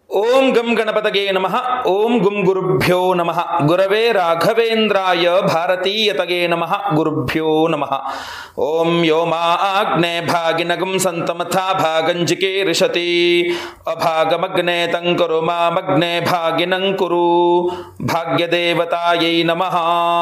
ಓಂ ಗಂ ಗಣಪತಗೆ ನಮಃ ಓಂ ಗುಂ ಗುರುಭ್ಯೋ ನಮಃ ಗುರವೇ ರಾಘವೇಂದ್ರಾಯ ಭಾರತೀಯತಗೆ ನಮಃ ಗುರುಭ್ಯೋ ನಮಃ ಓಂ ಯೋ ಮಾ ಆಗ್ನೇ ಭಾಗಿನಗಂ ಸಂತಮಥಾ ಭಾಗಂಜಿಕೆ ರಿಷತಿ ಅಭಾಗಮಗ್ನೆ ತಂಕರು ಮಾ ಮಗ್ನೆ ಭಾಗಿನಂಕುರು ಭಾಗ್ಯದೇವತಾಯೈ ನಮಃ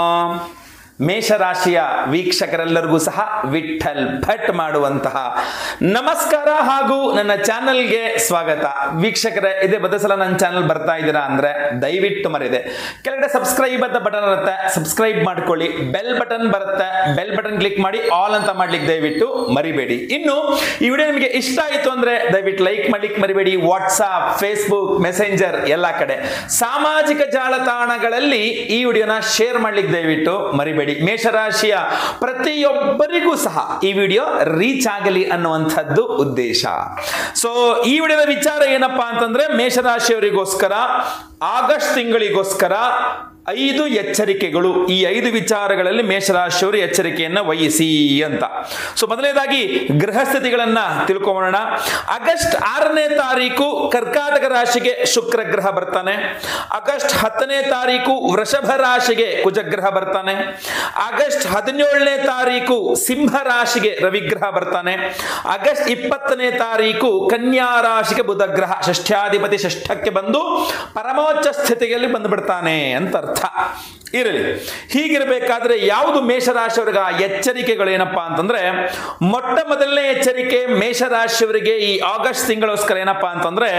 ಮೇಷರಾಶಿಯ ವೀಕ್ಷಕರೆಲ್ಲರಿಗೂ ಸಹ ವಿಠಲ್ ಭಟ್ ಮಾಡುವಂತಹ ನಮಸ್ಕಾರ ಹಾಗೂ ನನ್ನ ಚಾನಲ್ಗೆ ಸ್ವಾಗತ ವೀಕ್ಷಕರೇ ಇದೇ ಬದ ಸಲ ನನ್ನ ಚಾನಲ್ ಬರ್ತಾ ಇದ್ದೀರಾ ಅಂದ್ರೆ ದಯವಿಟ್ಟು ಮರಿದೆ ಕೆಳಗಡೆ ಸಬ್ಸ್ಕ್ರೈಬ್ ಅಂತ ಬಟನ್ ಇರುತ್ತೆ ಸಬ್ಸ್ಕ್ರೈಬ್ ಮಾಡ್ಕೊಳ್ಳಿ ಬೆಲ್ ಬಟನ್ ಬರುತ್ತೆ ಬೆಲ್ ಬಟನ್ ಕ್ಲಿಕ್ ಮಾಡಿ ಆಲ್ ಅಂತ ಮಾಡ್ಲಿಕ್ಕೆ ದಯವಿಟ್ಟು ಮರಿಬೇಡಿ ಇನ್ನು ಈ ವಿಡಿಯೋ ನಿಮಗೆ ಇಷ್ಟ ಆಯಿತು ಅಂದ್ರೆ ದಯವಿಟ್ಟು ಲೈಕ್ ಮಾಡ್ಲಿಕ್ಕೆ ಮರಿಬೇಡಿ ವಾಟ್ಸಾಪ್ ಫೇಸ್ಬುಕ್ ಮೆಸೆಂಜರ್ ಎಲ್ಲ ಕಡೆ ಸಾಮಾಜಿಕ ಜಾಲತಾಣಗಳಲ್ಲಿ ಈ ವಿಡಿಯೋನ ಶೇರ್ ಮಾಡ್ಲಿಕ್ಕೆ ದಯವಿಟ್ಟು ಮರಿಬೇಡಿ ಮೇಷರಾಶಿಯ ಪ್ರತಿಯೊಬ್ಬರಿಗೂ ಸಹ ಈ ವಿಡಿಯೋ ರೀಚ್ ಆಗಲಿ ಅನ್ನುವಂಥದ್ದು ಉದ್ದೇಶ ಸೊ ಈ ವಿಡಿಯೋದ ವಿಚಾರ ಏನಪ್ಪಾ ಅಂತಂದ್ರೆ ಮೇಷರಾಶಿಯವರಿಗೋಸ್ಕರ ಆಗಸ್ಟ್ ತಿಂಗಳಿಗೋಸ್ಕರ ಐದು ಎಚ್ಚರಿಕೆಗಳು ಈ ಐದು ವಿಚಾರಗಳಲ್ಲಿ ಮೇಷರಾಶಿಯವರು ಎಚ್ಚರಿಕೆಯನ್ನ ವಹಿಸಿ ಅಂತ ಸೊ ಮೊದಲನೇದಾಗಿ ಗೃಹ ಸ್ಥಿತಿಗಳನ್ನ ತಿಳ್ಕೊಳ್ಳೋಣ ಆಗಸ್ಟ್ ಆರನೇ ತಾರೀಕು ಕರ್ಕಾಟಕ ರಾಶಿಗೆ ಶುಕ್ರ ಗ್ರಹ ಬರ್ತಾನೆ ಆಗಸ್ಟ್ ಹತ್ತನೇ ತಾರೀಕು ವೃಷಭ ರಾಶಿಗೆ ಕುಜಗ್ರಹ ಬರ್ತಾನೆ ಆಗಸ್ಟ್ ಹದಿನೇಳನೇ ತಾರೀಕು ಸಿಂಹ ರಾಶಿಗೆ ರವಿಗ್ರಹ ಬರ್ತಾನೆ ಆಗಸ್ಟ್ ಇಪ್ಪತ್ತನೇ ತಾರೀಕು ಕನ್ಯಾ ರಾಶಿಗೆ ಬುಧ ಗ್ರಹ ಷಷ್ಠ್ಯಾಧಿಪತಿ ಷಷ್ಠಕ್ಕೆ ಬಂದು ಪರಮೋಚ್ಚ ಸ್ಥಿತಿಯಲ್ಲಿ ಬಂದುಬಿಡ್ತಾನೆ ಅಂತ ಅರ್ಥ ಇರಲಿ ಹೀಗಿರಬೇಕಾದ್ರೆ ಯಾವುದು ಮೇಷರಾಶಿಯವರಿಗೆ ಆ ಎಚ್ಚರಿಕೆಗಳು ಏನಪ್ಪಾ ಅಂತಂದ್ರೆ ಮೊಟ್ಟ ಮೊದಲನೇ ಎಚ್ಚರಿಕೆ ಮೇಷರಾಶಿಯವರಿಗೆ ಈ ಆಗಸ್ಟ್ ತಿಂಗಳೋಸ್ಕರ ಏನಪ್ಪಾ ಅಂತಂದ್ರೆ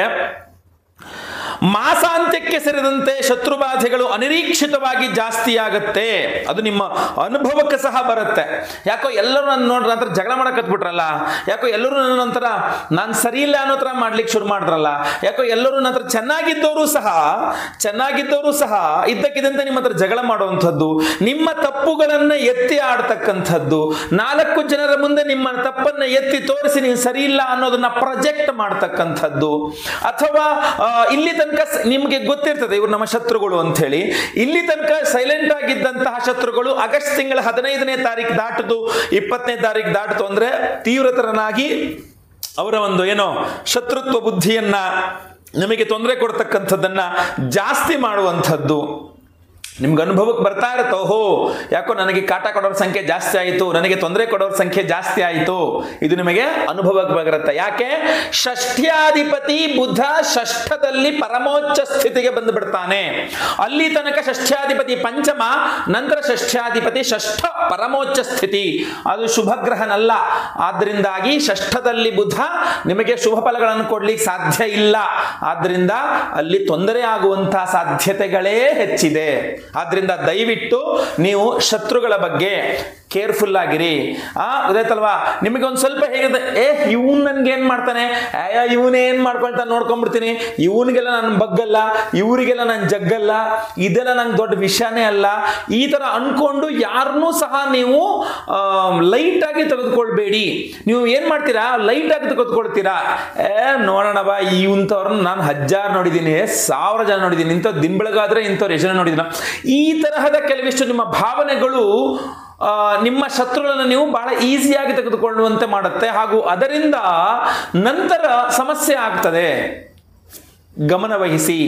ಮಾಸಾಂತ್ಯಕ್ಕೆ ಸೇರಿದಂತೆ ಶತ್ರುಬಾಧೆಗಳು ಅನಿರೀಕ್ಷಿತವಾಗಿ ಜಾಸ್ತಿ ಆಗುತ್ತೆ ಅದು ನಿಮ್ಮ ಅನುಭವಕ್ಕೆ ಸಹ ಬರುತ್ತೆ ಯಾಕೋ ಎಲ್ಲರೂ ನನ್ನ ನೋಡ್ರ ನಂತರ ಜಗಳ ಮಾಡಕತ್ಬಿಟ್ರಲ್ಲ ಯಾಕೋ ಎಲ್ಲರೂ ನನ್ನ ಒಂಥರ ನಾನು ಸರಿ ಇಲ್ಲ ಅನ್ನೋ ಥರ ಮಾಡ್ಲಿಕ್ಕೆ ಶುರು ಮಾಡಿದ್ರಲ್ಲ ಯಾಕೋ ಎಲ್ಲರೂ ನನ್ನ ಹತ್ರ ಚೆನ್ನಾಗಿದ್ದವರು ಸಹ ಚೆನ್ನಾಗಿದ್ದವರು ಸಹ ಇದ್ದಕ್ಕಿದ್ದಂತೆ ನಿಮ್ಮ ಹತ್ರ ಜಗಳ ಮಾಡುವಂಥದ್ದು ನಿಮ್ಮ ತಪ್ಪುಗಳನ್ನ ಎತ್ತಿ ಆಡ್ತಕ್ಕಂಥದ್ದು ನಾಲ್ಕು ಜನರ ಮುಂದೆ ನಿಮ್ಮ ತಪ್ಪನ್ನ ಎತ್ತಿ ತೋರಿಸಿ ನೀವು ಸರಿ ಇಲ್ಲ ಅನ್ನೋದನ್ನ ಪ್ರೊಜೆಕ್ಟ್ ಮಾಡ್ತಕ್ಕಂಥದ್ದು ಅಥವಾ ಆ, ಇಲ್ಲಿ ತನಕ ಸ- ನಿಮ್ಗೆ ಗೊತ್ತಿರ್ತದೆ ಇವ್ರು ನಮ್ಮ ಶತ್ರುಗಳು ಅಂತ ಹೇಳಿ ಇಲ್ಲಿ ತನಕ ಸೈಲೆಂಟ್ ಆಗಿದ್ದಂತಹ ಶತ್ರುಗಳು ಆಗಸ್ಟ್ ತಿಂಗಳ ಹದಿನೈದನೇ ತಾರೀಕು ದಾಟದು ಇಪ್ಪತ್ತನೇ ತಾರೀಕು ದಾಟಿತು ಅಂದ್ರೆ ತೀವ್ರತರನಾಗಿ ಅವರ ಒಂದು ಏನೋ ಶತ್ರುತ್ವ ಬುದ್ಧಿಯನ್ನ ನಿಮಗೆ ತೊಂದರೆ ಕೊಡ್ತಕ್ಕಂಥದ್ದನ್ನ ಜಾಸ್ತಿ ಮಾಡುವಂಥದ್ದು ನಿಮ್ಗೆ ಅನುಭವಕ್ಕೆ ಬರ್ತಾ ಇರುತ್ತೆ ಓಹೋ ಯಾಕೋ ನನಗೆ ಕಾಟ ಕೊಡೋರ ಸಂಖ್ಯೆ ಜಾಸ್ತಿ ಆಯಿತು ನನಗೆ ತೊಂದರೆ ಕೊಡೋರ ಸಂಖ್ಯೆ ಜಾಸ್ತಿ ಆಯಿತು ಇದು ನಿಮಗೆ ಅನುಭವಕ್ಕೆ ಬರುತ್ತೆ ಯಾಕೆ ಷಷ್ಠ್ಯಾಧಿಪತಿ ಬುಧ ಷಷ್ಠದಲ್ಲಿ ಪರಮೋಚ್ಚ ಸ್ಥಿತಿಗೆ ಬಂದು ಬಿಡ್ತಾನೆ ಅಲ್ಲಿ ತನಕ ಷಷ್ಠ್ಯಾಧಿಪತಿ ಪಂಚಮ ನಂತರ ಷಷ್ಠ್ಯಾಧಿಪತಿ ಷಷ್ಠ ಪರಮೋಚ್ಚ ಸ್ಥಿತಿ ಅದು ಶುಭ ಗ್ರಹನಲ್ಲ ಆದ್ರಿಂದಾಗಿ ಷಷ್ಠದಲ್ಲಿ ಬುಧ ನಿಮಗೆ ಶುಭ ಫಲಗಳನ್ನು ಕೊಡ್ಲಿಕ್ಕೆ ಸಾಧ್ಯ ಇಲ್ಲ ಆದ್ರಿಂದ ಅಲ್ಲಿ ತೊಂದರೆ ಆಗುವಂತಹ ಸಾಧ್ಯತೆಗಳೇ ಹೆಚ್ಚಿದೆ ಆದ್ರಿಂದ ದಯವಿಟ್ಟು ನೀವು ಶತ್ರುಗಳ ಬಗ್ಗೆ ಕೇರ್ಫುಲ್ ಆಗಿರಿ ಆ ಗೊತ್ತಾಯ್ತಲ್ವಾ ನಿಮಗೆ ಒಂದು ಸ್ವಲ್ಪ ಹೇಗಿದೆ ಏ ಇವನ್ ನನ್ಗೆ ಏನ್ ಮಾಡ್ತಾನೆ ಅಯ್ಯ ಇವನೇ ಏನ್ ಮಾಡ್ಕೊಳ್ತಾನೆ ನೋಡ್ಕೊಂಡ್ಬಿಡ್ತೀನಿ ಇವನಿಗೆಲ್ಲ ನಾನು ಬಗ್ಗಲ್ಲ ಇವರಿಗೆಲ್ಲ ನಾನು ಜಗ್ಗಲ್ಲ ಇದೆಲ್ಲ ನಂಗೆ ದೊಡ್ಡ ವಿಷಯನೇ ಅಲ್ಲ ಈ ತರ ಅನ್ಕೊಂಡು ಯಾರನ್ನೂ ಸಹ ನೀವು ಲೈಟ್ ಆಗಿ ತೆಗೆದುಕೊಳ್ಬೇಡಿ ನೀವು ಏನ್ ಮಾಡ್ತೀರಾ ಲೈಟ್ ಆಗಿ ತೆಗೆದುಕೊಳ್ತೀರಾ ಏ ನೋಡೋಣ ಬಾ ಇವಂಥವ್ರನ್ನ ನಾನು ಹಜ್ಜಾರು ನೋಡಿದ್ದೀನಿ ಸಾವಿರ ಜನ ನೋಡಿದ್ದೀನಿ ಇಂಥ ದಿನ ಬೆಳಗಾದ್ರೆ ಇಂಥವ್ರು ಎಷ್ಟು ಜನ ನೋಡಿದ್ದೀನಿ ಈ ತರಹದ ಕೆಲವಿಷ್ಟು ನಿಮ್ಮ ಭಾವನೆಗಳು ಆ, ನಿಮ್ಮ ಶತ್ರುಗಳನ್ನು ನೀವು ಬಹಳ ಈಸಿಯಾಗಿ ತೆಗೆದುಕೊಳ್ಳುವಂತೆ ಮಾಡುತ್ತೆ ಹಾಗೂ ಅದರಿಂದ ನಂತರ ಸಮಸ್ಯೆ ಆಗ್ತದೆ ಗಮನವಹಿಸಿ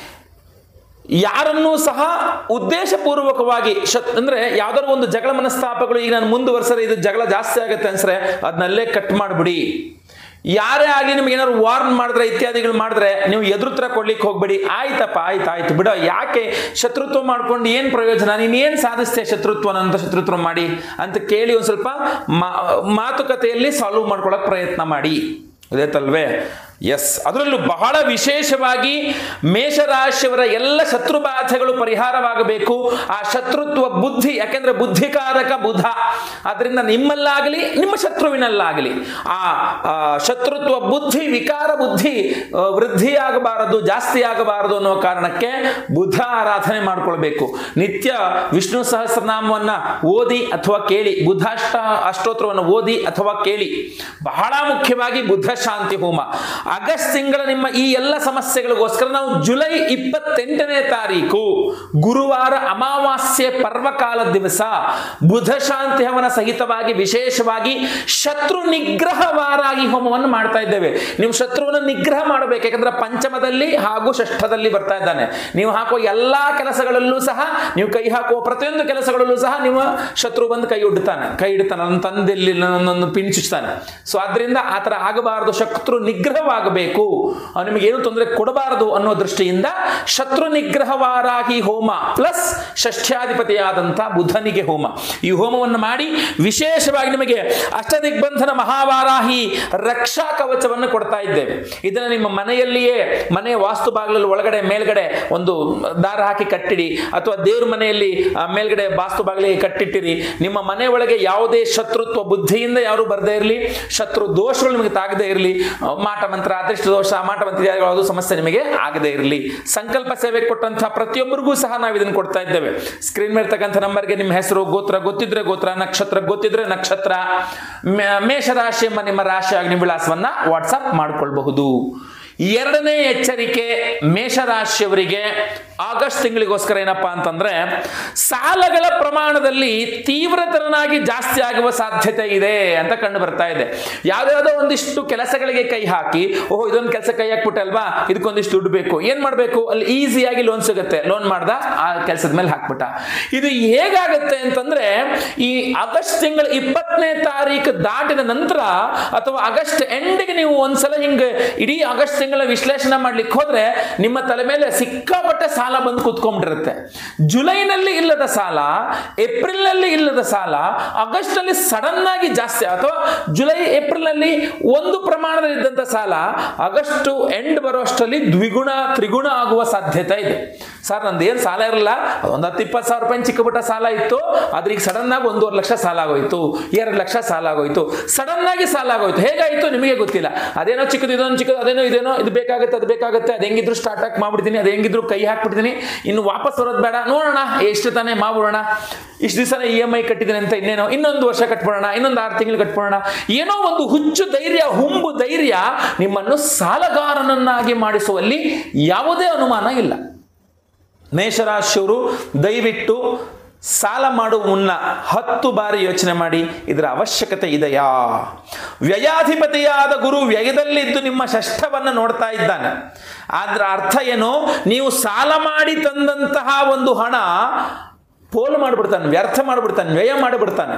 ಯಾರನ್ನೂ ಸಹ ಉದ್ದೇಶಪೂರ್ವಕವಾಗಿ ಶತ್ ಅಂದ್ರೆ ಯಾವ್ದಾದ್ರು ಒಂದು ಜಗಳ ಮನಸ್ತಾಪಗಳು ಈಗ ನಾನು ಮುಂದುವರ್ಸರೆ ಇದು ಜಗಳ ಜಾಸ್ತಿ ಆಗುತ್ತೆ ಅನ್ಸ್ರೆ ಅದನ್ನಲ್ಲೇ ಕಟ್ ಮಾಡಿಬಿಡಿ ಯಾರೇ ಆಗಲಿ ನಿಮ್ಗೆ ಏನಾದ್ರು ವಾರ್ನ್ ಮಾಡಿದ್ರೆ ಇತ್ಯಾದಿಗಳು ಮಾಡಿದ್ರೆ ನೀವು ಎದುರುತ್ತರ ಕೊಡ್ಲಿಕ್ಕೆ ಹೋಗ್ಬೇಡಿ ಆಯ್ತಪ್ಪ ಆಯ್ತು ಆಯ್ತು ಬಿಡ ಯಾಕೆ ಶತ್ರುತ್ವ ಮಾಡ್ಕೊಂಡು ಏನು ಪ್ರಯೋಜನ ನೀನು ಏನು ಸಾಧಿಸ್ತೆ ಶತ್ರುತ್ವ ಅಂತ ಶತ್ರುತ್ವ ಮಾಡಿ ಅಂತ ಕೇಳಿ ಒಂದು ಸ್ವಲ್ಪ ಮಾ- ಮಾತುಕತೆಯಲ್ಲಿ ಸಾಲ್ವ್ ಮಾಡ್ಕೊಳ್ಳೋಕೆ ಪ್ರಯತ್ನ ಮಾಡಿ ಅದೇತಲ್ವೇ ಎಸ್ ಅದರಲ್ಲೂ ಬಹಳ ವಿಶೇಷವಾಗಿ ಮೇಷರಾಶಿಯವರ ಎಲ್ಲ ಶತ್ರುಬಾಧೆಗಳು ಪರಿಹಾರವಾಗಬೇಕು ಆ ಶತ್ರುತ್ವ ಬುದ್ಧಿ ಯಾಕೆಂದ್ರೆ ಬುದ್ಧಿಕಾರಕ ಬುಧ ಅದರಿಂದ ನಿಮ್ಮಲ್ಲಾಗಲಿ ನಿಮ್ಮ ಶತ್ರುವಿನಲ್ಲಾಗಲಿ ಆ ಆ, ಶತ್ರುತ್ವ ಬುದ್ಧಿ ವಿಕಾರ ಬುದ್ಧಿ ಆ, ವೃದ್ಧಿಯಾಗಬಾರದು ಜಾಸ್ತಿ ಆಗಬಾರದು ಅನ್ನೋ ಕಾರಣಕ್ಕೆ ಬುಧ ಆರಾಧನೆ ಮಾಡ್ಕೊಳ್ಬೇಕು ನಿತ್ಯ ವಿಷ್ಣು ಸಹಸ್ರನಾಮವನ್ನ ಓದಿ ಅಥವಾ ಕೇಳಿ ಬುಧಾಷ್ಟ ಅಷ್ಟೋತ್ರವನ್ನು ಓದಿ ಅಥವಾ ಕೇಳಿ ಬಹಳ ಮುಖ್ಯವಾಗಿ ಬುಧ ಶಾಂತಿ ಹೋಮ ಆಗಸ್ಟ್ ತಿಂಗಳ ನಿಮ್ಮ ಈ ಎಲ್ಲ ಸಮಸ್ಯೆಗಳಿಗೋಸ್ಕರ ನಾವು ಜುಲೈ ಇಪ್ಪತ್ತೆಂಟನೇ ತಾರೀಕು ಗುರುವಾರ ಅಮಾವಾಸ್ಯೆ ಪರ್ವಕಾಲ ದಿವಸ ಬುಧ ಶಾಂತಿ ಹವನ ಸಹಿತವಾಗಿ ವಿಶೇಷವಾಗಿ ಶತ್ರು ನಿಗ್ರಹ ವಾರಾಗಿ ಹೋಮವನ್ನು ಮಾಡ್ತಾ ಇದ್ದೇವೆ ನೀವು ಶತ್ರುವನ್ನು ನಿಗ್ರಹ ಮಾಡಬೇಕು ಯಾಕಂದ್ರೆ ಪಂಚಮದಲ್ಲಿ ಹಾಗೂ ಷಷ್ಠದಲ್ಲಿ ಬರ್ತಾ ಇದ್ದಾನೆ ನೀವು ಹಾಕುವ ಎಲ್ಲಾ ಕೆಲಸಗಳಲ್ಲೂ ಸಹ ನೀವು ಕೈ ಹಾಕುವ ಪ್ರತಿಯೊಂದು ಕೆಲಸಗಳಲ್ಲೂ ಸಹ ನಿಮ್ಮ ಶತ್ರು ಬಂದು ಕೈ ಇಡ್ತಾನೆ ಕೈ ಇಡ್ತಾನೆ ನನ್ನ ತಂದೆಯಲ್ಲಿ ನನ್ನನ್ನು ಪಿಂಚುತ್ತಾನೆ ಸೊ ಆದ್ರಿಂದ ಆ ಥರ ಆಗಬಾರದು ಶತ್ರು ನಿಗ್ರಹವಾಗಬೇಕು ಅವ್ನು ನಿಮಗೆ ಏನು ತೊಂದರೆ ಕೊಡಬಾರದು ಅನ್ನೋ ದೃಷ್ಟಿಯಿಂದ ಶತ್ರು ನಿಗ್ರಹವಾರಾಗಿ ಹೋಮ ಪ್ಲಸ್ ಷಷ್ಠ್ಯಾಧಿಪತಿಯಾದಂಥ ಬುಧನಿಗೆ ಹೋಮ ಈ ಹೋಮವನ್ನು ಮಾಡಿ ವಿಶೇಷವಾಗಿ ನಿಮಗೆ ಅಷ್ಟದಿಗ್ಬಂಧನ ಮಹಾವಾರಾಹಿ ರಕ್ಷಾ ಕವಚವನ್ನು ಕೊಡ್ತಾ ಇದ್ದೇವೆ ಇದನ್ನು ನಿಮ್ಮ ಮನೆಯಲ್ಲಿಯೇ ಮನೆಯ ವಾಸ್ತು ಬಾಗಿಲಲ್ಲಿ ಒಳಗಡೆ ಮೇಲ್ಗಡೆ ಒಂದು ದಾರ ಹಾಕಿ ಕಟ್ಟಿಡಿ ಅಥವಾ ದೇವ್ರ ಮನೆಯಲ್ಲಿ ಆ, ಮೇಲ್ಗಡೆ ವಾಸ್ತು ಬಾಗಿಲಿಗೆ ಕಟ್ಟಿಟ್ಟಿರಿ ನಿಮ್ಮ ಮನೆ ಒಳಗೆ ಯಾವುದೇ ಶತ್ರುತ್ವ ಬುದ್ಧಿಯಿಂದ ಯಾರು ಬರದೇ ಇರಲಿ ಶತ್ರು ದೋಷಗಳು ನಿಮಗೆ ತಾಗದೇ ಇರಲಿ ಮಾಟ ಮಂತ್ರ ಅದೃಷ್ಟ ದೋಷ ಮಾಟ ಮಂತ್ರ ಯಾವುದು ಸಮಸ್ಯೆ ನಿಮಗೆ ಆಗದೇ ಇರಲಿ ಸಂಕಲ್ಪ ಸೇವೆ ಕೊಟ್ಟಂತಹ ಪ್ರತಿಯೊಬ್ಬರಿಗೂ ಸಹ ನಾವು ಇದನ್ನು ಕೊಡ್ತಾ ಇದ್ದೇವೆ ಸ್ಕ್ರೀನ್ ಮೇಲೆ ಇರ್ತಕ್ಕಂಥ ನಂಬರ್ಗೆ ನಿಮ್ಮ ಹೆಸರು ಗೋತ್ರ ಗೊತ್ತಿದ್ರೆ ಗೋತ್ರ ನಕ್ಷತ್ರ ಗೊತ್ತಿದ್ರೆ ನಕ್ಷತ್ರ ಮೇ- ಮೇಷರಾಶಿ ಎಂಬ ನಿಮ್ಮ ರಾಶಿ ಅಗ್ನಿ ವಿಳಾಸವನ್ನ ವಾಟ್ಸಪ್ ಮಾಡಿಕೊಳ್ಬಹುದು ಎರಡನೇ ಎಚ್ಚರಿಕೆ ಮೇಷರಾಶಿಯವರಿಗೆ ಆಗಸ್ಟ್ ತಿಂಗಳಿಗೋಸ್ಕರ ಏನಪ್ಪಾ ಅಂತಂದ್ರೆ ಸಾಲಗಳ ಪ್ರಮಾಣದಲ್ಲಿ ತೀವ್ರತರನಾಗಿ ಜಾಸ್ತಿ ಆಗುವ ಸಾಧ್ಯತೆ ಇದೆ ಅಂತ ಕಂಡು ಬರ್ತಾ ಇದೆ ಯಾವ್ದಾವುದೋ ಒಂದಿಷ್ಟು ಕೆಲಸಗಳಿಗೆ ಕೈ ಹಾಕಿ ಓಹೋ ಇದೊಂದು ಕೆಲಸ ಕೈ ಹಾಕ್ಬಿಟ್ಟೆ ಅಲ್ವಾ ಇದಕ್ಕೊಂದಿಷ್ಟು ದುಡ್ಡು ಬೇಕು ಏನ್ ಮಾಡಬೇಕು ಅಲ್ಲಿ ಈಸಿಯಾಗಿ ಲೋನ್ ಸಿಗುತ್ತೆ ಲೋನ್ ಮಾಡ್ದ ಆ ಕೆಲಸದ ಮೇಲೆ ಹಾಕ್ಬಿಟ್ಟ ಇದು ಹೇಗಾಗುತ್ತೆ ಅಂತಂದ್ರೆ ಈ ಆಗಸ್ಟ್ ತಿಂಗಳ ಇಪ್ಪತ್ತನೇ ತಾರೀಕು ದಾಟಿದ ನಂತರ ಅಥವಾ ಆಗಸ್ಟ್ ಎಂಡಿಗೆ ನೀವು ಒಂದ್ಸಲ ಹಿಂಗೆ ಇಡೀ ಆಗಸ್ಟ್ ತಿಂಗಳ ವಿಶ್ಲೇಷಣೆ ಮಾಡ್ಲಿಕ್ಕೆ ಹೋದ್ರೆ ನಿಮ್ಮ ತಲೆ ಮೇಲೆ ಸಿಕ್ಕಾಪಟ್ಟೆ ಸಾಲ ಬಂದು ಕೂತ್ಕೊಂಡ್ಬಿಟ್ಟಿರುತ್ತೆ ಜುಲೈನಲ್ಲಿ ಇಲ್ಲದ ಸಾಲ ಏಪ್ರಿಲ್ ನಲ್ಲಿ ಇಲ್ಲದ ಸಾಲ ಆಗಸ್ಟ್ ನಲ್ಲಿ ಸಡನ್ ಆಗಿ ಜಾಸ್ತಿ ಅಥವಾ ಜುಲೈ ಏಪ್ರಿಲ್ ನಲ್ಲಿ ಒಂದು ಪ್ರಮಾಣದಲ್ಲಿ ಇದ್ದಂತ ಸಾಲ ಆಗಸ್ಟ್ ಎಂಡ್ ಬರೋಷ್ಟರಲ್ಲಿ ದ್ವಿಗುಣ ತ್ರಿಗುಣ ಆಗುವ ಸಾಧ್ಯತೆ ಇದೆ ಸರ್ ನಂದು ಏನು ಸಾಲ ಇರಲ್ಲ ಒಂದು ಹತ್ತು ಇಪ್ಪತ್ತು ಸಾವಿರ ರೂಪಾಯಿ ಚಿಕ್ಕ ಪುಟ್ಟ ಸಾಲ ಇತ್ತು ಆದ್ರೆ ಈಗ ಸಡನ್ ಆಗಿ ಒಂದೂವರೆ ಲಕ್ಷ ಸಾಲ ಆಗೋಯ್ತು ಎರಡು ಲಕ್ಷ ಸಾಲ ಆಗೋಯ್ತು ಸಡನ್ ಆಗಿ ಸಾಲ ಆಗೋಯ್ತು ಹೇಗಾಯ್ತು ನಿಮಗೆ ಗೊತ್ತಿಲ್ಲ ಅದೇನೋ ಚಿಕ್ಕದು ಇದೊಂದು ಚಿಕ್ಕದು ಅದೇನೋ ಇದೇನೋ ಇದು ಬೇಕಾಗುತ್ತೆ ಅದು ಬೇಕಾಗುತ್ತೆ ಅದು ಹೆಂಗಿದ್ರು ಸ್ಟಾರ್ಟ್ ಆಗಿ ಮಾಡ್ಬಿಡ್ತೀನಿ ಅದು ಹೆಂಗಿದ್ರು ಕೈ ಹಾಕ್ಬಿಡ್ತೀನಿ ಇನ್ನು ವಾಪಸ್ ಬರೋದು ಬೇಡ ನೋಡೋಣ ಎಷ್ಟು ತಾನೇ ಮಾಡ್ಬಿಡೋಣ ಇಷ್ಟು ದಿವಸ ಇ ಎಮ್ ಐ ಕಟ್ಟಿದ್ದೀನಿ ಅಂತ ಇನ್ನೇನೋ ಇನ್ನೊಂದು ವರ್ಷ ಕಟ್ಬಿಡೋಣ ಇನ್ನೊಂದು ಆರು ತಿಂಗಳು ಕಟ್ಬಿಡೋಣ ಏನೋ ಒಂದು ಹುಚ್ಚು ಧೈರ್ಯ ಹುಂಬು ಧೈರ್ಯ ನಿಮ್ಮನ್ನು ಸಾಲಗಾರನನ್ನಾಗಿ ಮಾಡಿಸುವಲ್ಲಿ ಯಾವುದೇ ಅನುಮಾನ ಇಲ್ಲ ಮೇಷರಾಶಿಯವರು ದಯವಿಟ್ಟು ಸಾಲ ಮಾಡುವ ಮುನ್ನ ಹತ್ತು ಬಾರಿ ಯೋಚನೆ ಮಾಡಿ ಇದರ ಅವಶ್ಯಕತೆ ಇದೆಯಾ ವ್ಯಯಾಧಿಪತಿಯಾದ ಗುರು ವ್ಯಯದಲ್ಲಿದ್ದು ನಿಮ್ಮ ಷಷ್ಠವನ್ನು ನೋಡ್ತಾ ಇದ್ದಾನೆ ಅದರ ಅರ್ಥ ಏನು ನೀವು ಸಾಲ ಮಾಡಿ ತಂದಂತಹ ಒಂದು ಹಣ ಪೋಲು ಮಾಡಿಬಿಡ್ತಾನೆ ವ್ಯರ್ಥ ಮಾಡಿಬಿಡ್ತಾನೆ ವ್ಯಯ ಮಾಡಿಬಿಡ್ತಾನೆ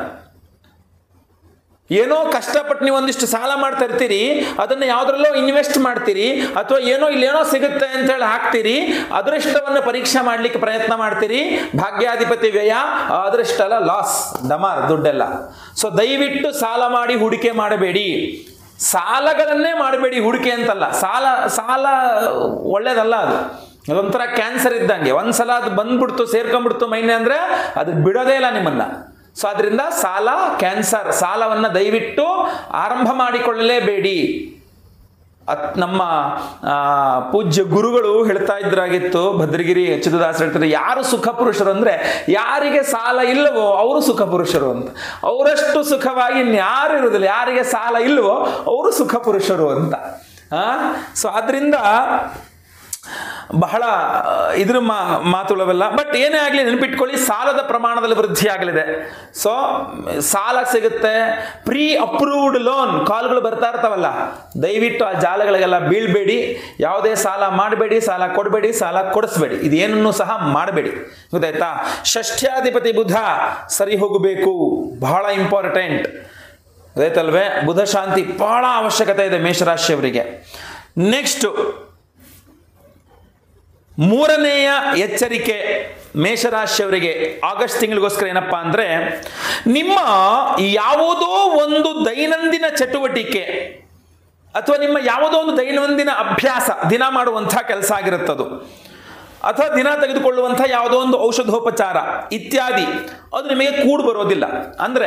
ಏನೋ ಕಷ್ಟಪಟ್ಟು ನೀವು ಒಂದಿಷ್ಟು ಸಾಲ ಮಾಡ್ತಾ ಇರ್ತೀರಿ ಅದನ್ನು ಯಾವುದ್ರಲ್ಲೋ ಇನ್ವೆಸ್ಟ್ ಮಾಡ್ತೀರಿ ಅಥವಾ ಏನೋ ಇಲ್ಲೇನೋ ಸಿಗುತ್ತೆ ಅಂತ ಹೇಳಿ ಹಾಕ್ತೀರಿ ಅದೃಷ್ಟವನ್ನು ಪರೀಕ್ಷೆ ಮಾಡಲಿಕ್ಕೆ ಪ್ರಯತ್ನ ಮಾಡ್ತೀರಿ ಭಾಗ್ಯಾಧಿಪತಿ ವ್ಯಯ ಅದೃಷ್ಟ ಅಲ್ಲ ಲಾಸ್ ಡಮಾರ್ ದುಡ್ಡೆಲ್ಲ ಸೊ ದಯವಿಟ್ಟು ಸಾಲ ಮಾಡಿ ಹೂಡಿಕೆ ಮಾಡಬೇಡಿ ಸಾಲಗಳನ್ನೇ ಮಾಡಬೇಡಿ ಹೂಡಿಕೆ ಅಂತಲ್ಲ ಸಾಲ ಸಾಲ ಒಳ್ಳೇದಲ್ಲ ಅದು ಅದೊಂಥರ ಕ್ಯಾನ್ಸರ್ ಇದ್ದಂಗೆ ಒಂದ್ಸಲ ಅದು ಬಂದ್ಬಿಡ್ತು ಸೇರ್ಕೊಂಡ್ಬಿಡ್ತು ಮೈನೆ ಅಂದ್ರೆ ಅದು ಬಿಡೋದೇ ಇಲ್ಲ ನಿಮ್ಮನ್ನ ಸೊ ಅದರಿಂದ ಸಾಲ ಕ್ಯಾನ್ಸರ್ ಸಾಲವನ್ನು ದಯವಿಟ್ಟು ಆರಂಭ ಮಾಡಿಕೊಳ್ಳಲೇಬೇಡಿ ಅತ್ ನಮ್ಮ ಆ, ಪೂಜ್ಯ ಗುರುಗಳು ಹೇಳ್ತಾ ಇದ್ರಾಗಿತ್ತು ಭದ್ರಗಿರಿ ಅಚ್ಯುತದಾಸ್ ಹೇಳ್ತಾರೆ ಯಾರು ಸುಖ ಪುರುಷರು ಅಂದ್ರೆ ಯಾರಿಗೆ ಸಾಲ ಇಲ್ಲವೋ ಅವರು ಸುಖ ಪುರುಷರು ಅಂತ ಅವರಷ್ಟು ಸುಖವಾಗಿ ಇನ್ಯಾರು ಇರುವುದಿಲ್ಲ ಯಾರಿಗೆ ಸಾಲ ಇಲ್ಲವೋ ಅವರು ಸುಖ ಪುರುಷರು ಅಂತ ಸೊ ಆದ್ರಿಂದ ಬಹಳ ಆ, ಇದ್ರ ಮಾ ಮಾತುಗಳವೆಲ್ಲ ಬಟ್ ಏನೇ ಆಗಲಿ ನೆನಪಿಟ್ಕೊಳ್ಳಿ ಸಾಲದ ಪ್ರಮಾಣದಲ್ಲಿ ವೃದ್ಧಿ ಆಗಲಿದೆ ಸೊ ಸಾಲ ಸಿಗುತ್ತೆ ಪ್ರೀ ಅಪ್ರೂವ್ಡ್ ಲೋನ್ ಕಾಲ್ಗಳು ಬರ್ತಾ ಇರ್ತಾವಲ್ಲ ದಯವಿಟ್ಟು ಆ ಜಾಲಗಳಿಗೆಲ್ಲ ಬೀಳ್ಬೇಡಿ ಯಾವುದೇ ಸಾಲ ಮಾಡಬೇಡಿ ಸಾಲ ಕೊಡಬೇಡಿ ಸಾಲ ಕೊಡಿಸ್ಬೇಡಿ ಇದೇನನ್ನು ಸಹ ಮಾಡಬೇಡಿ ಗೊತ್ತಾಯ್ತಾ ಷಷ್ಠ್ಯಾಧಿಪತಿ ಬುಧ ಸರಿ ಹೋಗಬೇಕು ಬಹಳ ಇಂಪಾರ್ಟೆಂಟ್ ಗೊತ್ತಾಯ್ತಲ್ವೇ ಬುಧ ಶಾಂತಿ ಬಹಳ ಅವಶ್ಯಕತೆ ಇದೆ ಮೇಷರಾಶಿಯವರಿಗೆ ನೆಕ್ಸ್ಟ್ ಮೂರನೆಯ ಎಚ್ಚರಿಕೆ ಮೇಷರಾಶಿಯವರಿಗೆ ಆಗಸ್ಟ್ ತಿಂಗಳಿಗೋಸ್ಕರ ಏನಪ್ಪಾ ಅಂದ್ರೆ ನಿಮ್ಮ ಯಾವುದೋ ಒಂದು ದೈನಂದಿನ ಚಟುವಟಿಕೆ ಅಥವಾ ನಿಮ್ಮ ಯಾವುದೋ ಒಂದು ದೈನಂದಿನ ಅಭ್ಯಾಸ ದಿನ ಮಾಡುವಂಥ ಕೆಲಸ ಆಗಿರುತ್ತದು ಅಥವಾ ದಿನ ತೆಗೆದುಕೊಳ್ಳುವಂಥ ಯಾವುದೋ ಒಂದು ಔಷಧೋಪಚಾರ ಇತ್ಯಾದಿ ಅದು ನಿಮಗೆ ಕೂಡು ಬರೋದಿಲ್ಲ ಅಂದರೆ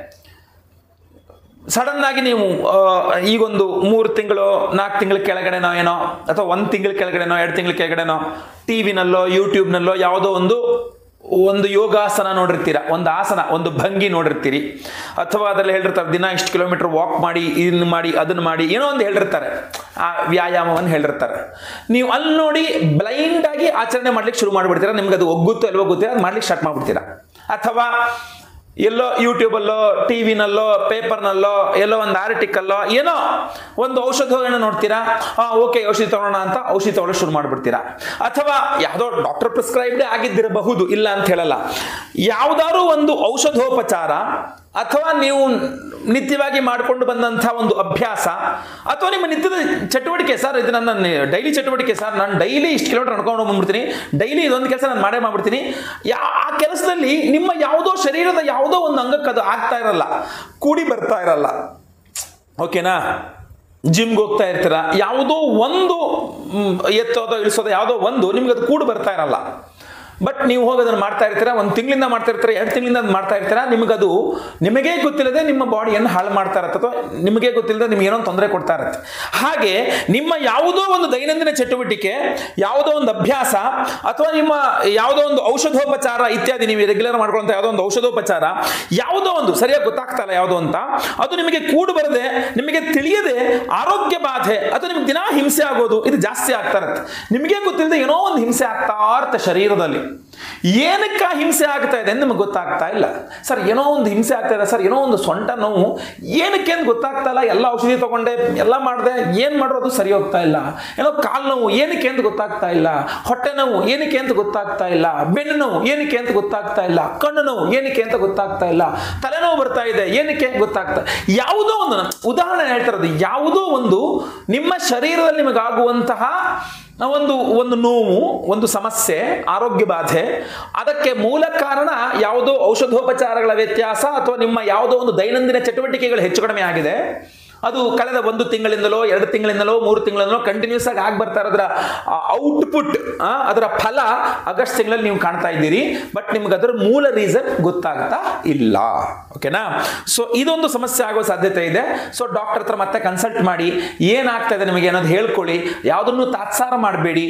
ಸಡನ್ ಆಗಿ ನೀವು ಆ, ಈಗೊಂದು ಮೂರು ತಿಂಗಳು ನಾಲ್ಕು ತಿಂಗಳ ಕೆಳಗಡೆನೋ ಏನೋ ಅಥವಾ ಒಂದು ತಿಂಗಳ ಕೆಳಗಡೆನೋ ಎರಡು ತಿಂಗಳ ಕೆಳಗಡೆನೋ ಟಿ ವಿನಲ್ಲೋ ಯೂಟ್ಯೂಬ್ನಲ್ಲೋ ಯಾವುದೋ ಒಂದು ಒಂದು ಯೋಗಾಸನ ನೋಡಿರ್ತೀರ ಒಂದು ಆಸನ ಒಂದು ಭಂಗಿ ನೋಡಿರ್ತೀರಿ ಅಥವಾ ಅದರಲ್ಲಿ ಹೇಳಿರ್ತಾರೆ ದಿನ ಇಷ್ಟು ಕಿಲೋಮೀಟರ್ ವಾಕ್ ಮಾಡಿ ಇದನ್ನು ಮಾಡಿ ಅದನ್ನು ಮಾಡಿ ಏನೋ ಒಂದು ಹೇಳಿರ್ತಾರೆ ಆ ವ್ಯಾಯಾಮವನ್ನು ಹೇಳಿರ್ತಾರೆ ನೀವು ಅಲ್ಲಿ ನೋಡಿ ಬ್ಲೈಂಡ್ ಆಗಿ ಆಚರಣೆ ಮಾಡ್ಲಿಕ್ಕೆ ಶುರು ಮಾಡಿಬಿಡ್ತೀರಾ ನಿಮ್ಗೆ ಅದು ಒಗ್ಗುತ್ತೋ ಇಲ್ವೋ ಗೊತ್ತಿಲ್ಲ ಅದು ಮಾಡ್ಲಿಕ್ಕೆ ಸ್ಟಾರ್ಟ್ ಮಾಡ್ಬಿಡ್ತೀರಾ ಅಥವಾ ಎಲ್ಲೋ ಯೂಟ್ಯೂಬಲ್ಲೋ ಟಿ ವಿನಲ್ಲೋ ಪೇಪರ್ನಲ್ಲೋ ಎಲ್ಲೋ ಒಂದು ಆರ್ಟಿಕಲ್ಲೋ ಏನೋ ಒಂದು ಔಷಧವನ್ನು ನೋಡ್ತೀರಾ ಹಾಂ ಓಕೆ ಔಷಧಿ ತಗೊಳ್ಳೋಣ ಅಂತ ಔಷಧಿ ತಗೊಳ್ಳೋ ಶುರು ಮಾಡಿಬಿಡ್ತೀರಾ ಅಥವಾ ಯಾವುದೋ ಡಾಕ್ಟರ್ ಪ್ರಿಸ್ಕ್ರೈಬ್ಡೇ ಆಗಿದ್ದಿರಬಹುದು ಇಲ್ಲ ಅಂತ ಹೇಳಲ್ಲ ಯಾವುದಾದ್ರೂ ಒಂದು ಔಷಧೋಪಚಾರ ಅಥವಾ ನೀವು ನಿತ್ಯವಾಗಿ ಮಾಡಿಕೊಂಡು ಬಂದಂಥ ಒಂದು ಅಭ್ಯಾಸ ಅಥವಾ ನಿಮ್ಮ ನಿತ್ಯದ ಚಟುವಟಿಕೆ ಸರ್ ಇದು ನನ್ನ ಡೈಲಿ ಚಟುವಟಿಕೆ ಸರ್ ನಾನು ಡೈಲಿ ಇಷ್ಟು ಕಿಲೋಮೀಟರ್ ನಡ್ಕೊಂಡು ಬಂದ್ಬಿಡ್ತೀನಿ ಡೈಲಿ ಇದೊಂದು ಕೆಲಸ ನಾನು ಮಾಡೇ ಮಾಡ್ಬಿಡ್ತೀನಿ ಯಾ ಆ ಕೆಲಸದಲ್ಲಿ ನಿಮ್ಮ ಯಾವುದೋ ಶರೀರದ ಯಾವುದೋ ಒಂದು ಅಂಗಕ್ಕೆ ಅದು ಆಗ್ತಾ ಇರಲ್ಲ ಕೂಡಿ ಬರ್ತಾ ಇರಲ್ಲ ಓಕೆನಾ ಜಿಮ್ಗೆ ಹೋಗ್ತಾ ಇರ್ತೀರ ಯಾವುದೋ ಒಂದು ಮ್, ಎತ್ತೋದೋ ಇಳಿಸೋದೋ ಯಾವುದೋ ಒಂದು ನಿಮ್ಗೆ ಅದು ಕೂಡು ಬರ್ತಾ ಇರಲ್ಲ ಬಟ್ ನೀವು ಹೋಗಿ ಅದನ್ನು ಮಾಡ್ತಾ ಇರ್ತೀರಾ ಒಂದು ತಿಂಗಳಿಂದ ಮಾಡ್ತಾ ಇರ್ತೀರಾ ಎರಡು ತಿಂಗಳಿಂದ ಅದು ಮಾಡ್ತಾ ಇರ್ತೀರಾ ನಿಮಗದು ನಿಮಗೇ ಗೊತ್ತಿಲ್ಲದೆ ನಿಮ್ಮ ಬಾಡಿಯನ್ನು ಹಾಳು ಮಾಡ್ತಾ ಇರತ್ತೆ ಅಥವಾ ನಿಮಗೇ ಗೊತ್ತಿಲ್ಲದೆ ನಿಮ್ಗೆ ಏನೋ ತೊಂದರೆ ಕೊಡ್ತಾ ಇರುತ್ತೆ ಹಾಗೆ ನಿಮ್ಮ ಯಾವುದೋ ಒಂದು ದೈನಂದಿನ ಚಟುವಟಿಕೆ ಯಾವುದೋ ಒಂದು ಅಭ್ಯಾಸ ಅಥವಾ ನಿಮ್ಮ ಯಾವುದೋ ಒಂದು ಔಷಧೋಪಚಾರ ಇತ್ಯಾದಿ ನೀವು ರೆಗ್ಯುಲರ್ ಮಾಡ್ಕೊಳ್ಳುವಂಥ ಯಾವುದೋ ಒಂದು ಔಷಧೋಪಚಾರ ಯಾವುದೋ ಒಂದು ಸರಿಯಾಗಿ ಗೊತ್ತಾಗ್ತಾ ಇಲ್ಲ ಯಾವುದೋ ಅಂತ ಅದು ನಿಮಗೆ ಕೂಡು ಬರದೆ ನಿಮಗೆ ತಿಳಿಯದೆ ಆರೋಗ್ಯ ಬಾಧೆ ಅದು ನಿಮ್ಗೆ ದಿನಾ ಹಿಂಸೆ ಆಗೋದು ಇದು ಜಾಸ್ತಿ ಆಗ್ತಾ ಇರುತ್ತೆ ನಿಮಗೆ ಗೊತ್ತಿಲ್ಲದೆ ಏನೋ ಒಂದು ಹಿಂಸೆ ಆಗ್ತಾ ಇರುತ್ತೆ ಶರೀರದಲ್ಲಿ ಏನಕ್ಕೆ ಆ ಹಿಂಸೆ ಆಗ್ತಾ ಇದೆ ಅಂತ ನಿಮಗೆ ಗೊತ್ತಾಗ್ತಾ ಇಲ್ಲ ಸರ್ ಏನೋ ಒಂದು ಹಿಂಸೆ ಆಗ್ತಾ ಇದೆ ಸರ್ ಏನೋ ಒಂದು ಸೊಂಟ ನೋವು ಏನಕ್ಕೆ ಅಂತ ಗೊತ್ತಾಗ್ತಾ ಇಲ್ಲ ಎಲ್ಲ ಔಷಧಿ ತಗೊಂಡೆ ಎಲ್ಲ ಮಾಡಿದೆ ಏನು ಮಾಡೋದು ಸರಿ ಹೋಗ್ತಾ ಇಲ್ಲ ಏನೋ ಕಾಲು ನೋವು ಏನಕ್ಕೆ ಅಂತ ಗೊತ್ತಾಗ್ತಾ ಇಲ್ಲ ಹೊಟ್ಟೆ ನೋವು ಏನಕ್ಕೆ ಅಂತ ಗೊತ್ತಾಗ್ತಾ ಇಲ್ಲ ಬೆನ್ನು ನೋವು ಏನಕ್ಕೆ ಅಂತ ಗೊತ್ತಾಗ್ತಾ ಇಲ್ಲ ಕಣ್ಣು ನೋವು ಏನಕ್ಕೆ ಅಂತ ಗೊತ್ತಾಗ್ತಾ ಇಲ್ಲ ತಲೆನೋವು ಬರ್ತಾ ಇದೆ ಏನಕ್ಕೆ ಗೊತ್ತಾಗ್ತಾ ಯಾವುದೋ ಒಂದು ಉದಾಹರಣೆ ಹೇಳ್ತಾ ಇರೋದು ಯಾವುದೋ ಒಂದು ನಿಮ್ಮ ಶರೀರದಲ್ಲಿ ನಿಮಗಾಗುವಂತಹ ಒಂದು ಒಂದು ನೋವು ಒಂದು ಸಮಸ್ಯೆ ಆರೋಗ್ಯ ಬಾಧೆ ಅದಕ್ಕೆ ಮೂಲ ಕಾರಣ ಯಾವುದೋ ಔಷಧೋಪಚಾರಗಳ ವ್ಯತ್ಯಾಸ ಅಥವಾ ನಿಮ್ಮ ಯಾವುದೋ ಒಂದು ದೈನಂದಿನ ಚಟುವಟಿಕೆಗಳು ಹೆಚ್ಚು ಕಡಿಮೆ ಆಗಿದೆ ಅದು ಕಳೆದ ಒಂದು ತಿಂಗಳಿಂದಲೋ ಎರಡು ತಿಂಗಳಿಂದಲೋ ಮೂರು ತಿಂಗಳಿಂದಲೋ ಕಂಟಿನ್ಯೂಸ್ ಆಗಿ ಆಗಿ ಬರ್ತಾ ಇರೋದ್ರ ಔಟ್ಪುಟ್ ಅದರ ಫಲ ಆಗಸ್ಟ್ ತಿಂಗಳಲ್ಲಿ ನೀವು ಕಾಣ್ತಾ ಇದ್ದೀರಿ ಬಟ್ ನಿಮ್ಗೆ ಅದರ ಮೂಲ ರೀಸನ್ ಗೊತ್ತಾಗ್ತಾ ಇಲ್ಲ ಓಕೆನಾ ಸೊ ಇದೊಂದು ಸಮಸ್ಯೆ ಆಗೋ ಸಾಧ್ಯತೆ ಇದೆ ಸೊ ಡಾಕ್ಟರ್ ಹತ್ರ ಮತ್ತೆ ಕನ್ಸಲ್ಟ್ ಮಾಡಿ ಏನಾಗ್ತಾ ಇದೆ ನಿಮಗೆ ಅನ್ನೋದು ಹೇಳ್ಕೊಳ್ಳಿ ಯಾವುದನ್ನು ತಾತ್ಸಾರ ಮಾಡಬೇಡಿ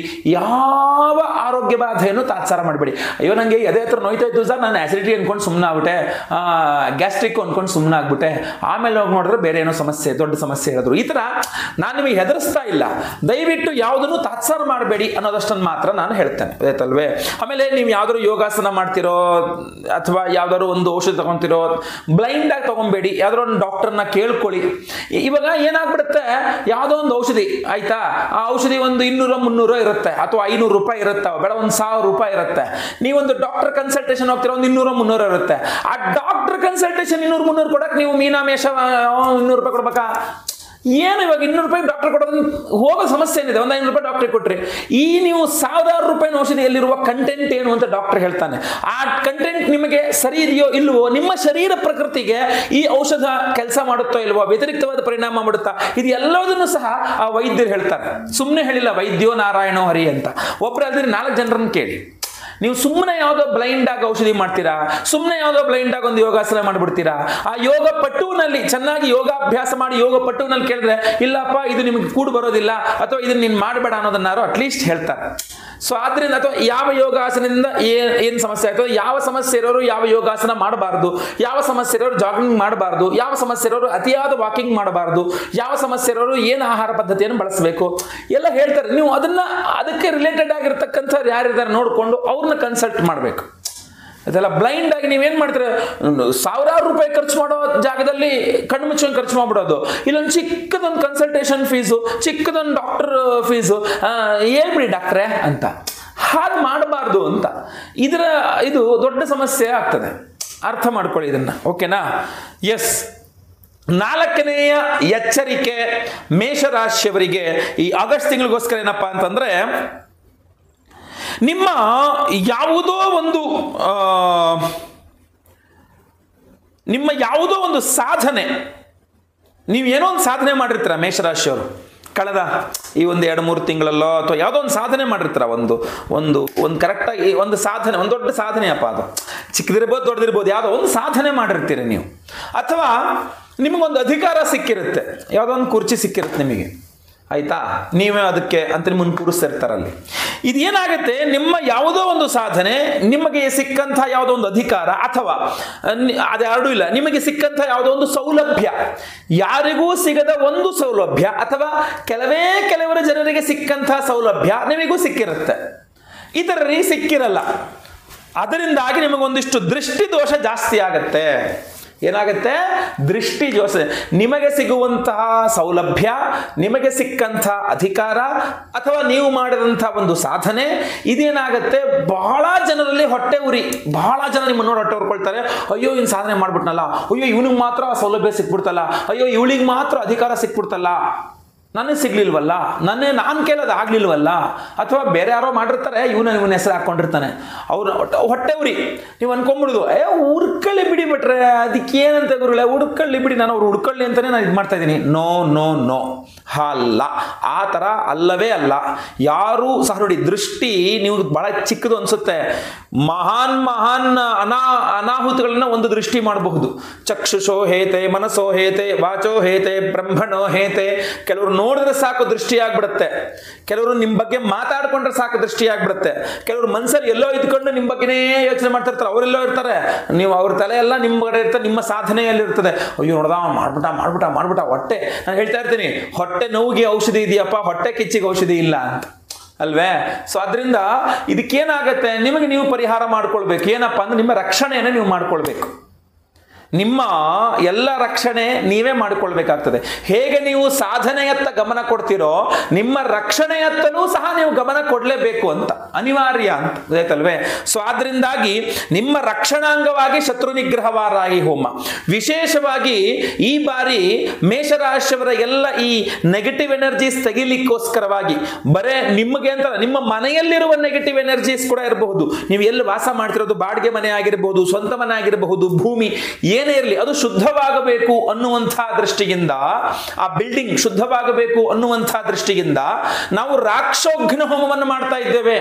ಯಾವ ಆರೋಗ್ಯ ಬಾಧೆಯನ್ನು ತಾತ್ಸಾರ ಮಾಡಬೇಡಿ ಅಯ್ಯೋ ನನಗೆ ಎದೆ ಹತ್ರ ನೋಯ್ತಾ ಇತ್ತು ಸರ್ ನಾನು ಆಸಿಡಿಟಿ ಅನ್ಕೊಂಡು ಸುಮ್ಮನೆ ಆಗ್ಬಿಟ್ಟೆ ಗ್ಯಾಸ್ಟ್ರಿಕ್ ಅನ್ಕೊಂಡು ಸುಮ್ಮನೆ ಆಗ್ಬಿಟ್ಟೆ ಆಮೇಲೆ ಹೋಗಿ ನೋಡಿದ್ರೆ ಬೇರೆ ಏನೋ ಸಮಸ್ಯೆ ದೊಡ್ಡ ಸಮಸ್ಯೆ ಹೇಳಿದ್ರು ಈ ಥರ ನಾನು ನಿಮಗೆ ಹೆದರಿಸ್ತಾ ಇಲ್ಲ ದಯವಿಟ್ಟು ಯಾವುದನ್ನು ತಾತ್ಸಾರ ಮಾಡಬೇಡಿ ಅನ್ನೋದಷ್ಟನ್ನು ಮಾತ್ರ ನಾನು ಹೇಳ್ತೇನೆ ಆಯ್ತಲ್ವೇ ಆಮೇಲೆ ನೀವು ಯಾವ್ದಾದ್ರು ಯೋಗಾಸನ ಮಾಡ್ತಿರೋ ಅಥವಾ ಯಾವ್ದಾದ್ರು ಒಂದು ಔಷಧಿ ತಗೊಂತಿರೋ ಬ್ಲೈಂಡ್ ಆಗಿ ತಗೊಂಬೇಡಿ ಯಾವ್ದಾದ್ರು ಒಂದು ಡಾಕ್ಟರ್ನ ಕೇಳ್ಕೊಳ್ಳಿ ಇ- ಇವಾಗ ಏನಾಗ್ಬಿಡುತ್ತೆ ಯಾವುದೋ ಒಂದು ಔಷಧಿ ಆಯ್ತಾ ಆ ಔಷಧಿ ಒಂದು ಇನ್ನೂರ ಮುನ್ನೂರು ಇರುತ್ತೆ ಅಥವಾ ಐನೂರು ರೂಪಾಯಿ ಇರುತ್ತೆ ಬೇಡ ಒಂದು ಸಾವಿರ ರೂಪಾಯಿ ಇರುತ್ತೆ ನೀವೊಂದು ಡಾಕ್ಟರ್ ಕನ್ಸಲ್ಟೇಷನ್ ಹೋಗ್ತಿರೋ ಒಂದು ಇನ್ನೂರ ಮುನ್ನೂರು ಇರುತ್ತೆ ಆ ಡಾಕ್ಟರ್ ಕನ್ಸಲ್ಟೇಷನ್ ಇನ್ನೂರು ಮುನ್ನೂರು ಕೊಡಕ್ಕೆ ನೀವು ಮೀನಾಮೇಷ ಇನ್ನೂರು ರೂಪಾಯಿ ಕೊಡ್ಬೇಕಾ ಏನು ಇವಾಗ ಇನ್ನೂರು ರೂಪಾಯಿ ಡಾಕ್ಟರ್ ಕೊಡೋದು ಹೋಗೋ ಸಮಸ್ಯೆ ಏನಿದೆ ಒಂದು ಐನೂರು ರೂಪಾಯಿ ಡಾಕ್ಟ್ರಿಗೆ ಕೊಟ್ರಿ ಈ ನೀವು ಸಾವಿರಾರು ರೂಪಾಯಿ ಔಷಧಿಯಲ್ಲಿರುವ ಕಂಟೆಂಟ್ ಏನು ಅಂತ ಡಾಕ್ಟರ್ ಹೇಳ್ತಾನೆ ಆ ಕಂಟೆಂಟ್ ನಿಮಗೆ ಸರಿ ಇದೆಯೋ ಇಲ್ವೋ ನಿಮ್ಮ ಶರೀರ ಪ್ರಕೃತಿಗೆ ಈ ಔಷಧ ಕೆಲಸ ಮಾಡುತ್ತೋ ಇಲ್ವೋ ವ್ಯತಿರಿಕ್ತವಾದ ಪರಿಣಾಮ ಮಾಡುತ್ತಾ ಇದು ಎಲ್ಲದನ್ನು ಸಹ ಆ ವೈದ್ಯರು ಹೇಳ್ತಾರೆ ಸುಮ್ಮನೆ ಹೇಳಿಲ್ಲ ವೈದ್ಯೋ ನಾರಾಯಣೋ ಹರಿ ಅಂತ ಒಬ್ರು ಅಲ್ದಿರಿ ನಾಲ್ಕು ಜನರನ್ನು ಕೇಳಿ ನೀವು ಸುಮ್ಮನೆ ಯಾವುದೋ ಬ್ಲೈಂಡ್ ಆಗಿ ಔಷಧಿ ಮಾಡ್ತೀರಾ ಸುಮ್ಮನೆ ಯಾವುದೋ ಬ್ಲೈಂಡ್ ಆಗಿ ಒಂದು ಯೋಗಾಸನ ಮಾಡಿಬಿಡ್ತೀರಾ ಆ ಯೋಗ ಪಟುವಿನಲ್ಲಿ ಚೆನ್ನಾಗಿ ಯೋಗಾಭ್ಯಾಸ ಮಾಡಿ ಯೋಗ ಪಟುವಿನಲ್ಲಿ ಕೇಳಿದ್ರೆ ಇಲ್ಲಪ್ಪ ಇದು ನಿಮಗೆ ಕೂಡು ಬರೋದಿಲ್ಲ ಅಥವಾ ಇದನ್ನ ನೀನು ಮಾಡಬೇಡ ಅನ್ನೋದನ್ನಾರು ಅಟ್ಲೀಸ್ಟ್ ಹೇಳ್ತಾರೆ ಸೊ ಆದ್ರಿಂದ ಅಥವಾ ಯಾವ ಯೋಗಾಸನದಿಂದ ಏನ್ ಏನು ಸಮಸ್ಯೆ ಆಯ್ತು ಯಾವ ಸಮಸ್ಯೆ ಇರೋರು ಯಾವ ಯೋಗಾಸನ ಮಾಡಬಾರ್ದು ಯಾವ ಸಮಸ್ಯೆ ಇರೋರು ಜಾಗಿಂಗ್ ಮಾಡಬಾರ್ದು ಯಾವ ಸಮಸ್ಯೆ ಇರೋರು ಅತಿಯಾದ ವಾಕಿಂಗ್ ಮಾಡಬಾರ್ದು ಯಾವ ಸಮಸ್ಯೆ ಇರೋರು ಏನು ಆಹಾರ ಪದ್ಧತಿಯನ್ನು ಬಳಸಬೇಕು ಎಲ್ಲ ಹೇಳ್ತಾರೆ ನೀವು ಅದನ್ನ ಅದಕ್ಕೆ ರಿಲೇಟೆಡ್ ಆಗಿರ್ತಕ್ಕಂಥವ್ರು ಯಾರಿದ್ದಾರೆ ನೋಡಿಕೊಂಡು ಅವ್ರನ್ನ ಕನ್ಸಲ್ಟ್ ಮಾಡಬೇಕು ಅದೆಲ್ಲ ಬ್ಲೈಂಡ್ ಆಗಿ ನೀವೇನ್ ಮಾಡ್ತೀರ ಸಾವಿರಾರು ರೂಪಾಯಿ ಖರ್ಚು ಮಾಡೋ ಜಾಗದಲ್ಲಿ ಕಣ್ಣು ಮುಚ್ಚಂಗೆ ಖರ್ಚು ಮಾಡ್ಬಿಡೋದು ಇಲ್ಲೊಂದು ಚಿಕ್ಕದೊಂದು ಕನ್ಸಲ್ಟೇಷನ್ ಫೀಸು ಚಿಕ್ಕದೊಂದು ಡಾಕ್ಟರ್ ಫೀಸು ಹೇಳ್ಬಿಡಿ ಡಾಕ್ಟ್ರೇ ಅಂತ ಹಾಗೆ ಮಾಡಬಾರ್ದು ಅಂತ ಇದರ ಇದು ದೊಡ್ಡ ಸಮಸ್ಯೆ ಆಗ್ತದೆ ಅರ್ಥ ಮಾಡ್ಕೊಳ್ಳಿ ಇದನ್ನ ಓಕೆನಾ ಎಸ್ ನಾಲ್ಕನೆಯ ಎಚ್ಚರಿಕೆ ಮೇಷರಾಶಿಯವರಿಗೆ ಈ ಆಗಸ್ಟ್ ತಿಂಗಳಿಗೋಸ್ಕರ ಏನಪ್ಪಾ ಅಂತಂದ್ರೆ ನಿಮ್ಮ ಯಾವುದೋ ಒಂದು ಆ, ನಿಮ್ಮ ಯಾವುದೋ ಒಂದು ಸಾಧನೆ ನೀವು ಏನೋ ಒಂದು ಸಾಧನೆ ಮಾಡಿರ್ತೀರ ಮೇಷರಾಶಿಯವರು ಕಳೆದ ಈ ಒಂದು ಎರಡು ಮೂರು ತಿಂಗಳಲ್ಲೋ ಅಥವಾ ಯಾವುದೋ ಒಂದು ಸಾಧನೆ ಮಾಡಿರ್ತೀರ ಒಂದು ಒಂದು ಒಂದು ಕರೆಕ್ಟಾಗಿ ಒಂದು ಸಾಧನೆ ಒಂದು ದೊಡ್ಡ ಸಾಧನೆಯಪ್ಪ ಅದು ಚಿಕ್ಕದಿರ್ಬೋದು ದೊಡ್ಡದಿರ್ಬೋದು ಯಾವುದೋ ಒಂದು ಸಾಧನೆ ಮಾಡಿರ್ತೀರಿ ನೀವು ಅಥವಾ ನಿಮಗೊಂದು ಅಧಿಕಾರ ಸಿಕ್ಕಿರುತ್ತೆ ಯಾವುದೋ ಒಂದು ಕುರ್ಚಿ ಸಿಕ್ಕಿರುತ್ತೆ ನಿಮಗೆ ಆಯ್ತಾ ನೀವೇ ಅದಕ್ಕೆ ಅಂತ ನಿಮ್ಮನ್ನು ಕೂರಿಸ್ತಿರ್ತಾರಲ್ಲಿ ಇದೇನಾಗುತ್ತೆ ನಿಮ್ಮ ಯಾವುದೋ ಒಂದು ಸಾಧನೆ ನಿಮಗೆ ಸಿಕ್ಕಂಥ ಯಾವುದೋ ಒಂದು ಅಧಿಕಾರ ಅಥವಾ ನಿ- ಅದೆರಡೂ ಇಲ್ಲ ನಿಮಗೆ ಸಿಕ್ಕಂಥ ಯಾವುದೋ ಒಂದು ಸೌಲಭ್ಯ ಯಾರಿಗೂ ಸಿಗದ ಒಂದು ಸೌಲಭ್ಯ ಅಥವಾ ಕೆಲವೇ ಕೆಲವರ ಜನರಿಗೆ ಸಿಕ್ಕಂಥ ಸೌಲಭ್ಯ ನಿಮಗೂ ಸಿಕ್ಕಿರುತ್ತೆ ಇತರರಿಗೆ ಸಿಕ್ಕಿರಲ್ಲ ಅದರಿಂದಾಗಿ ನಿಮಗೊಂದಿಷ್ಟು ದೃಷ್ಟಿ ದೋಷ ಜಾಸ್ತಿ ಆಗತ್ತೆ ಏನಾಗುತ್ತೆ ದೃಷ್ಟಿ ದೋಷ ನಿಮಗೆ ಸಿಗುವಂತಹ ಸೌಲಭ್ಯ ನಿಮಗೆ ಸಿಕ್ಕಂಥ ಅಧಿಕಾರ ಅಥವಾ ನೀವು ಮಾಡಿದಂಥ ಒಂದು ಸಾಧನೆ ಇದೇನಾಗುತ್ತೆ ಬಹಳ ಜನರಲ್ಲಿ ಹೊಟ್ಟೆ ಉರಿ ಬಹಳ ಜನ ನಿಮ್ಮನ್ನು ನೋಡಿ ಹೊಟ್ಟೆ ಉರ್ಕೊಳ್ತಾರೆ ಅಯ್ಯೋ ಇನ್ನು ಸಾಧನೆ ಮಾಡ್ಬಿಟ್ನಲ್ಲ ಅಯ್ಯೋ ಇವನಿಗೆ ಮಾತ್ರ ಆ ಸೌಲಭ್ಯ ಸಿಕ್ಬಿಡ್ತಲ್ಲ ಅಯ್ಯೋ ಇವಳಿಗೆ ಮಾತ್ರ ಅಧಿಕಾರ ಸಿಕ್ಬಿಡ್ತಲ್ಲ ನನಗೆ ಸಿಗ್ಲಿಲ್ವಲ್ಲ ನನ್ನೇ ನಾನು ಕೇಳೋದು ಆಗ್ಲಿಲ್ವಲ್ಲ ಅಥವಾ ಬೇರೆ ಯಾರೋ ಮಾಡಿರ್ತಾರೆ ಇವನ ಇವನ ಹೆಸರು ಹಾಕೊಂಡಿರ್ತಾನೆ ಅವ್ರು ಹೊಟ್ಟೆ ಉರಿ ನೀವು ಅನ್ಕೊಂಬಿಡುದು ಏ ಹುಡ್ಕಳ್ಳಿ ಬಿಡಿ ಬಿಟ್ರೆ ಅದಕ್ಕೆ ಏನಂತ ಗುರುಗಳೇ ಹುಡ್ಕಳ್ಳಿ ಬಿಡಿ ನಾನು ಅವ್ರು ಹುಡ್ಕಳ್ಳಿ ಅಂತಾನೆ ನಾನು ಇದು ಮಾಡ್ತಾ ಇದ್ದೀನಿ ನೋ ನೋ ನೋ ಅಲ್ಲ ಆ ಥರ ಅಲ್ಲವೇ ಅಲ್ಲ ಯಾರೂ ಸಹ ನೋಡಿ ದೃಷ್ಟಿ ನೀವು ಬಹಳ ಚಿಕ್ಕದು ಅನ್ಸುತ್ತೆ ಮಹಾನ್ ಮಹಾನ್ ಅನಾ ಅನಾಹುತಗಳನ್ನ ಒಂದು ದೃಷ್ಟಿ ಮಾಡಬಹುದು ಚಕ್ಷುಷೋ ಹೇತೆ ಮನಸ್ಸೋ ಹೇತೆ ವಾಚೋ ಹೇತೆ ಬ್ರಹ್ಮಣೋ ಹೇತೆ ಕೆಲವರು ನೋಡಿದ್ರೆ ಸಾಕು ದೃಷ್ಟಿ ಆಗ್ಬಿಡುತ್ತೆ ಕೆಲವರು ನಿಮ್ಮ ಬಗ್ಗೆ ಮಾತಾಡ್ಕೊಂಡ್ರೆ ಸಾಕು ದೃಷ್ಟಿ ಆಗ್ಬಿಡುತ್ತೆ ಕೆಲವರು ಮನಸ್ಸಲ್ಲಿ ಎಲ್ಲೋ ಇದ್ಕೊಂಡು ನಿಮ್ಮ ಬಗ್ಗೆನೇ ಯೋಚನೆ ಮಾಡ್ತಿರ್ತಾರೆ ಅವರೆಲ್ಲೋ ಇರ್ತಾರೆ ನೀವು ಅವ್ರ ತಲೆ ಎಲ್ಲ ನಿಮ್ಮ ಕಡೆ ಇರ್ತಾರೆ ನಿಮ್ಮ ಸಾಧನೆಯಲ್ಲಿ ಇರ್ತದೆ ಅಯ್ಯೋ ನೋಡ್ದ ಮಾಡ್ಬಿಟ್ಟ ಮಾಡ್ಬಿಟ್ಟ ಮಾಡ್ಬಿಟ್ಟ ಹೊಟ್ಟೆ ನಾನು ಹೇಳ್ತಾ ಇರ್ತೀನಿ ಹೊಟ್ಟೆ ನೋವಿಗೆ ಔಷಧಿ ಇದೆಯಪ್ಪ ಹೊಟ್ಟೆ ಕಿಚ್ಚಿಗೆ ಔಷಧಿ ಇಲ್ಲ ಅಂತ ಅಲ್ವೇ ಸೊ ಅದರಿಂದ ಇದಕ್ಕೇನಾಗತ್ತೆ ನಿಮಗೆ ನೀವು ಪರಿಹಾರ ಮಾಡ್ಕೊಳ್ಬೇಕು ಏನಪ್ಪ ಅಂದ್ರೆ ನಿಮ್ಮ ರಕ್ಷಣೆಯನ್ನು ನೀವು ಮಾಡ್ಕೊಳ್ಬೇಕು ನಿಮ್ಮ ಎಲ್ಲ ರಕ್ಷಣೆ ನೀವೇ ಮಾಡಿಕೊಳ್ಬೇಕಾಗ್ತದೆ ಹೇಗೆ ನೀವು ಸಾಧನೆಯತ್ತ ಗಮನ ಕೊಡ್ತೀರೋ ನಿಮ್ಮ ರಕ್ಷಣೆಯತ್ತಲೂ ಸಹ ನೀವು ಗಮನ ಕೊಡಲೇಬೇಕು ಅಂತ ಅನಿವಾರ್ಯ ಅಂತ ಗೊತ್ತಾಯ್ತಲ್ವೇ ಸೊ ಆದ್ರಿಂದಾಗಿ ನಿಮ್ಮ ರಕ್ಷಣಾಂಗವಾಗಿ ಶತ್ರು ನಿಗ್ರಹವಾರಾಗಿ ಹೋಮ ವಿಶೇಷವಾಗಿ ಈ ಬಾರಿ ಮೇಷರಾಶಿಯವರ ಎಲ್ಲ ಈ ನೆಗೆಟಿವ್ ಎನರ್ಜೀಸ್ ತೆಗಿಲಿಕ್ಕೋಸ್ಕರವಾಗಿ ಬರೇ ನಿಮಗೆ ಅಂತ ನಿಮ್ಮ ಮನೆಯಲ್ಲಿರುವ ನೆಗೆಟಿವ್ ಎನರ್ಜೀಸ್ ಕೂಡ ಇರಬಹುದು ನೀವು ಎಲ್ಲಿ ವಾಸ ಮಾಡ್ತಿರೋದು ಬಾಡಿಗೆ ಮನೆ ಆಗಿರಬಹುದು ಸ್ವಂತ ಮನೆ ಆಗಿರಬಹುದು ಭೂಮಿ ಏನೇ ಇರಲಿ ಅದು ಶುದ್ಧವಾಗಬೇಕು ಅನ್ನುವಂಥ ದೃಷ್ಟಿಯಿಂದ ಆ ಬಿಲ್ಡಿಂಗ್ ಶುದ್ಧವಾಗಬೇಕು ಅನ್ನುವಂಥ ದೃಷ್ಟಿಯಿಂದ ನಾವು ರಾಕ್ಷೋಘ್ನ ಹೋಮವನ್ನು ಮಾಡ್ತಾ ಇದ್ದೇವೆ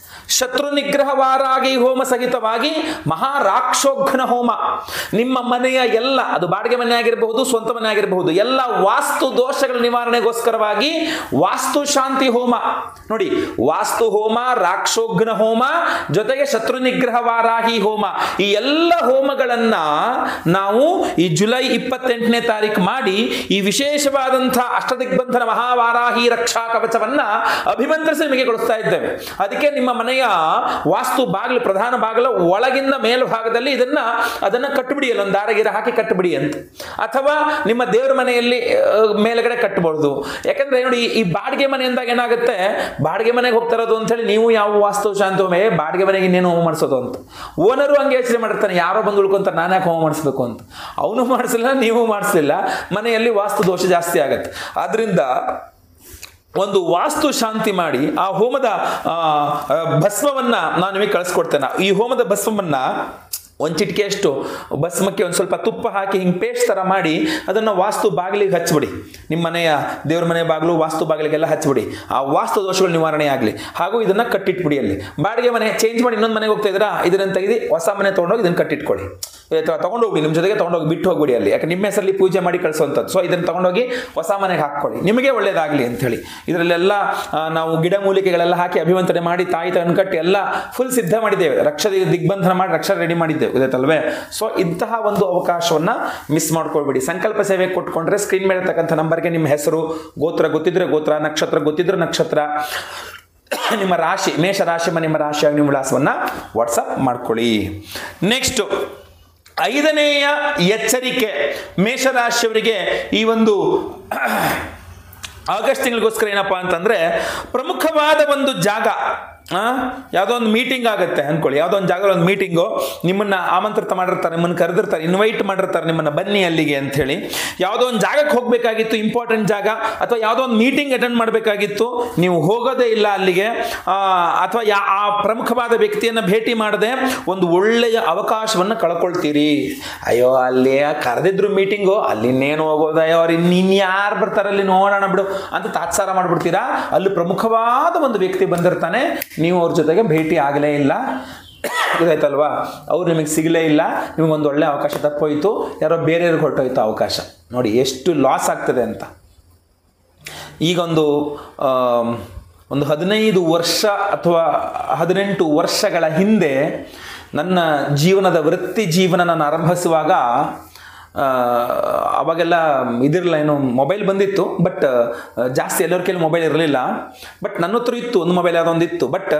ಶತ್ರು ನಿಗ್ರಹವಾರಾಗಿ ಹೋಮ ಸಹಿತವಾಗಿ ಮಹಾರಾಕ್ಷೋಘ್ನ ಹೋಮ ನಿಮ್ಮ ಮನೆಯ ಎಲ್ಲ ಅದು ಬಾಡಿಗೆ ಮನೆ ಆಗಿರಬಹುದು ಸ್ವಂತ ಮನೆ ಆಗಿರಬಹುದು ಎಲ್ಲ ವಾಸ್ತು ದೋಷಗಳ ನಿವಾರಣೆಗೋಸ್ಕರವಾಗಿ ವಾಸ್ತು ಶಾಂತಿ ಹೋಮ ನೋಡಿ ವಾಸ್ತು ಹೋಮ ರಾಕ್ಷೋಘ್ನ ಹೋಮ ಜೊತೆಗೆ ಶತ್ರು ನಿಗ್ರಹ ವಾರಾಹಿ ಹೋಮ ಈ ಎಲ್ಲ ಹೋಮಗಳನ್ನ ನಾವು ಈ ಜುಲೈ ಇಪ್ಪತ್ತೆಂಟನೇ ತಾರೀಕು ಮಾಡಿ ಈ ವಿಶೇಷವಾದಂಥ ಅಷ್ಟದಿಗ್ಬಂಧನ ಮಹಾವಾರಾಹಿ ರಕ್ಷಾ ಕವಚವನ್ನ ಅಭಿಮಂತ್ರಿಸಿ ನಿಮಗೆ ಕೊಡಿಸ್ತಾ ಇದ್ದೇವೆ ಅದಕ್ಕೆ ನಿಮ್ಮ ಮನೆಯ ವಾಸ್ತು ಬಾಗಿಲು ಪ್ರಧಾನ ಬಾಗಿಲ ಒಳಗಿಂದ ಮೇಲ್ಭಾಗದಲ್ಲಿ ಇದನ್ನ ಅದನ್ನ ಕಟ್ಟುಬಿಡಿ ಅಲ್ಲೊಂದು ದಾರಗಿರ ಹಾಕಿ ಕಟ್ಟುಬಿಡಿ ಅಂತ ಅಥವಾ ನಿಮ್ಮ ದೇವರ ಮನೆಯಲ್ಲಿ ಆ, ಮೇಲ್ಗಡೆ ಕಟ್ಟಬಹುದು ಯಾಕಂದ್ರೆ ನೋಡಿ ಈ ಬಾಡಿಗೆ ಮನೆ ಅಂದಾಗ ಏನಾಗುತ್ತೆ ಬಾಡಿಗೆ ಮನೆಗೆ ಹೋಗ್ತಾ ಇರೋದು ಅಂತ ಹೇಳಿ ನೀವು ಯಾವ ವಾಸ್ತು ಶಾಂತಿ ಹೋಮ ಏ ಬಾಡಿಗೆ ಮನೆಗೆ ಇನ್ನೇನು ಹೋಮ ಮಾಡಿಸೋದು ಅಂತ ಓನರು ಹಂಗೆ ಯೋಚನೆ ಮಾಡಿರ್ತಾನೆ ಯಾರೋ ಬಂದು ಉಳ್ಕೊಂತಾರೆ ನಾನು ಯಾಕೆ ಹೋಮ ಮಾಡಿಸ್ಬೇಕು ಅಂತ ಅವನು ಮಾಡಿಸಲಿಲ್ಲ ನೀವು ಮಾಡಿಸ್ಲಿಲ್ಲ ಮನೆಯಲ್ಲಿ ವಾಸ್ತು ದೋಷ ಜಾಸ್ತಿ ಆಗತ್ತೆ ಆದ್ರಿಂದ ಒಂದು ವಾಸ್ತು ಶಾಂತಿ ಮಾಡಿ ಆ ಹೋಮದ ಆ, ಆ, ಭಸ್ಮವನ್ನ ನಾನು ನಿಮಗೆ ಕಳಿಸ್ಕೊಡ್ತೇನೆ ಈ ಹೋಮದ ಭಸ್ಮವನ್ನ ಒಂದು ಚಿಟಿಕೆಯಷ್ಟು ಭಸ್ಮಕ್ಕೆ ಒಂದು ಸ್ವಲ್ಪ ತುಪ್ಪ ಹಾಕಿ ಹಿಂಗೆ ಪೇಸ್ಟ್ ಥರ ಮಾಡಿ ಅದನ್ನು ವಾಸ್ತು ಬಾಗಿಲಿಗೆ ಹಚ್ಬಿಡಿ ನಿಮ್ಮ ಮನೆಯ ದೇವ್ರ ಮನೆ ಬಾಗಿಲು ವಾಸ್ತು ಬಾಗಿಲಿಗೆಲ್ಲ ಹಚ್ಬಿಡಿ ಆ ವಾಸ್ತು ದೋಷಗಳು ನಿವಾರಣೆ ಆಗಲಿ ಹಾಗೂ ಇದನ್ನು ಕಟ್ಟಿಟ್ಬಿಡಿ ಅಲ್ಲಿ ಬಾಡಿಗೆ ಮನೆ ಚೇಂಜ್ ಮಾಡಿ ಇನ್ನೊಂದು ಮನೆಗೆ ಹೋಗ್ತಾ ಇದ್ದೀರಾ ಇದನ್ನು ತೆಗೆದು ಹೊಸ ಮನೆ ತೊಗೊಂಡೋಗಿ ಇದನ್ನು ಕಟ್ಟಿಟ್ಕೊಳ್ಳಿ ಅಥವಾ ತೊಗೊಂಡೋಗಿ ನಿಮ್ಮ ಜೊತೆಗೆ ತೊಗೊಂಡೋಗಿ ಬಿಟ್ಟು ಹೋಗ್ಬಿಡಿ ಅಲ್ಲಿ ಯಾಕೆ ನಿಮ್ಮ ಹೆಸರಲ್ಲಿ ಪೂಜೆ ಮಾಡಿ ಕಳಿಸುವಂಥದ್ದು ಸೊ ಇದನ್ನು ತೊಗೊಂಡೋಗಿ ಹೊಸ ಮನೆಗೆ ಹಾಕ್ಕೊಳ್ಳಿ ನಿಮಗೆ ಒಳ್ಳೇದಾಗಲಿ ಅಂಥೇಳಿ ಇದರಲ್ಲೆಲ್ಲ ಆ, ನಾವು ಗಿಡಮೂಲಿಕೆಗಳೆಲ್ಲ ಹಾಕಿ ಅಭಿವಂತನೆ ಮಾಡಿ ತಾಯಿ ತಗನ್ ಕಟ್ಟಿ ಎಲ್ಲ ಫುಲ್ ಸಿದ್ಧ ಮಾಡಿದ್ದೇವೆ ರಕ್ಷ ದಿಗ್ಬಂಧನ ಮಾಡಿ ರಕ್ಷಾ ರೆಡಿ ಮಾಡಿದ್ದೇವೆ ಗೊತ್ತಾಯ್ತಲ್ವೇ ಸೊ ಇಂತಹ ಒಂದು ಅವಕಾಶವನ್ನ ಮಿಸ್ ಮಾಡ್ಕೊಳ್ಬೇಡಿ ಸಂಕಲ್ಪ ಸೇವೆ ಕೊಟ್ಕೊಂಡ್ರೆ ಸ್ಕ್ರೀನ್ ಮೇಲೆ ಇರ್ತಕ್ಕಂಥ ನಂಬರ್ಗೆ ನಿಮ್ಮ ಹೆಸರು ಗೋತ್ರ ಗೊತ್ತಿದ್ರೆ ಗೋತ್ರ ನಕ್ಷತ್ರ ಗೊತ್ತಿದ್ರೆ ನಕ್ಷತ್ರ ನಿಮ್ಮ ರಾಶಿ ಮೇಷ ರಾಶಿ ನಿಮ್ಮ ರಾಶಿಯಾಗಿ ನಿಮ್ಮ ವಿಳಾಸವನ್ನ ವಾಟ್ಸಪ್ ಮಾಡ್ಕೊಳ್ಳಿ ನೆಕ್ಸ್ಟ್ ಐದನೆಯ ಎಚ್ಚರಿಕೆ ಮೇಷರಾಶಿಯವರಿಗೆ ಈ ಒಂದು ಆಗಸ್ಟ್ ತಿಂಗಳಿಗೋಸ್ಕರ ಏನಪ್ಪಾ ಅಂತಂದ್ರೆ ಪ್ರಮುಖವಾದ ಒಂದು ಜಾಗ ಆ, ಯಾವುದೋ ಒಂದು ಮೀಟಿಂಗ್ ಆಗುತ್ತೆ ಅನ್ಕೊಳ್ಳಿ ಯಾವುದೋ ಒಂದು ಜಾಗದಲ್ಲಿ ಒಂದು ಮೀಟಿಂಗು ನಿಮ್ಮನ್ನ ಆಮಂತ್ರಿತ ಮಾಡಿರ್ತಾರೆ ನಿಮ್ಮನ್ನ ಕರೆದಿರ್ತಾರೆ ಇನ್ವೈಟ್ ಮಾಡಿರ್ತಾರೆ ನಿಮ್ಮನ್ನ ಬನ್ನಿ ಅಲ್ಲಿಗೆ ಅಂತ ಹೇಳಿ ಯಾವುದೋ ಒಂದು ಜಾಗಕ್ಕೆ ಹೋಗಬೇಕಾಗಿತ್ತು ಇಂಪಾರ್ಟೆಂಟ್ ಜಾಗ ಅಥವಾ ಯಾವುದೋ ಒಂದು ಮೀಟಿಂಗ್ ಅಟೆಂಡ್ ಮಾಡಬೇಕಾಗಿತ್ತು ನೀವು ಹೋಗೋದೇ ಇಲ್ಲ ಅಲ್ಲಿಗೆ ಆ, ಅಥವಾ ಯಾ ಆ ಪ್ರಮುಖವಾದ ವ್ಯಕ್ತಿಯನ್ನು ಭೇಟಿ ಮಾಡದೆ ಒಂದು ಒಳ್ಳೆಯ ಅವಕಾಶವನ್ನು ಕಳ್ಕೊಳ್ತೀರಿ ಅಯ್ಯೋ ಅಲ್ಲಿ ಕರೆದಿದ್ರು ಮೀಟಿಂಗು ಅಲ್ಲಿ ಇನ್ನೇನು ಹೋಗೋದು ಅಯ್ಯೋ ಅವ್ರು ಇನ್ನು ಯಾರು ಬರ್ತಾರೆ ಅಲ್ಲಿ ನೋಡೋಣ ಬಿಡು ಅಂತ ತಾತ್ಸಾರ ಮಾಡ್ಬಿಡ್ತೀರಾ ಅಲ್ಲಿ ಪ್ರಮುಖವಾದ ಒಂದು ವ್ಯಕ್ತಿ ಬಂದಿರ್ತಾನೆ ನೀವು ಅವ್ರ ಜೊತೆಗೆ ಭೇಟಿ ಆಗಲೇ ಇಲ್ಲ ಗೊತ್ತಾಯ್ತಲ್ವಾ ಅವ್ರು ನಿಮಗೆ ಸಿಗಲೇ ಇಲ್ಲ ನಿಮಗೊಂದು ಒಳ್ಳೆ ಅವಕಾಶ ತಪ್ಪೋಯ್ತು ಯಾರೋ ಬೇರೆಯವ್ರಿಗೆ ಹೊರಟೋಯ್ತು ಅವಕಾಶ ನೋಡಿ ಎಷ್ಟು ಲಾಸ್ ಆಗ್ತದೆ ಅಂತ ಈಗೊಂದು ಆಮ್, ಒಂದು ಹದಿನೈದು ವರ್ಷ ಅಥವಾ ಹದಿನೆಂಟು ವರ್ಷಗಳ ಹಿಂದೆ ನನ್ನ ಜೀವನದ ವೃತ್ತಿ ಜೀವನ ನಾನು ಆರಂಭಿಸುವಾಗ ಆ, ಅವಾಗೆಲ್ಲ ಇದಿರಲಿಲ್ಲ ಏನು ಮೊಬೈಲ್ ಬಂದಿತ್ತು ಬಟ್ ಜಾಸ್ತಿ ಎಲ್ಲರ ಕೈಲಿ ಮೊಬೈಲ್ ಇರಲಿಲ್ಲ ಬಟ್ ನನ್ನ ಹತ್ರ ಇತ್ತು ಒಂದು ಮೊಬೈಲ್ ಯಾವುದೋ ಒಂದು ಇತ್ತು ಬಟ್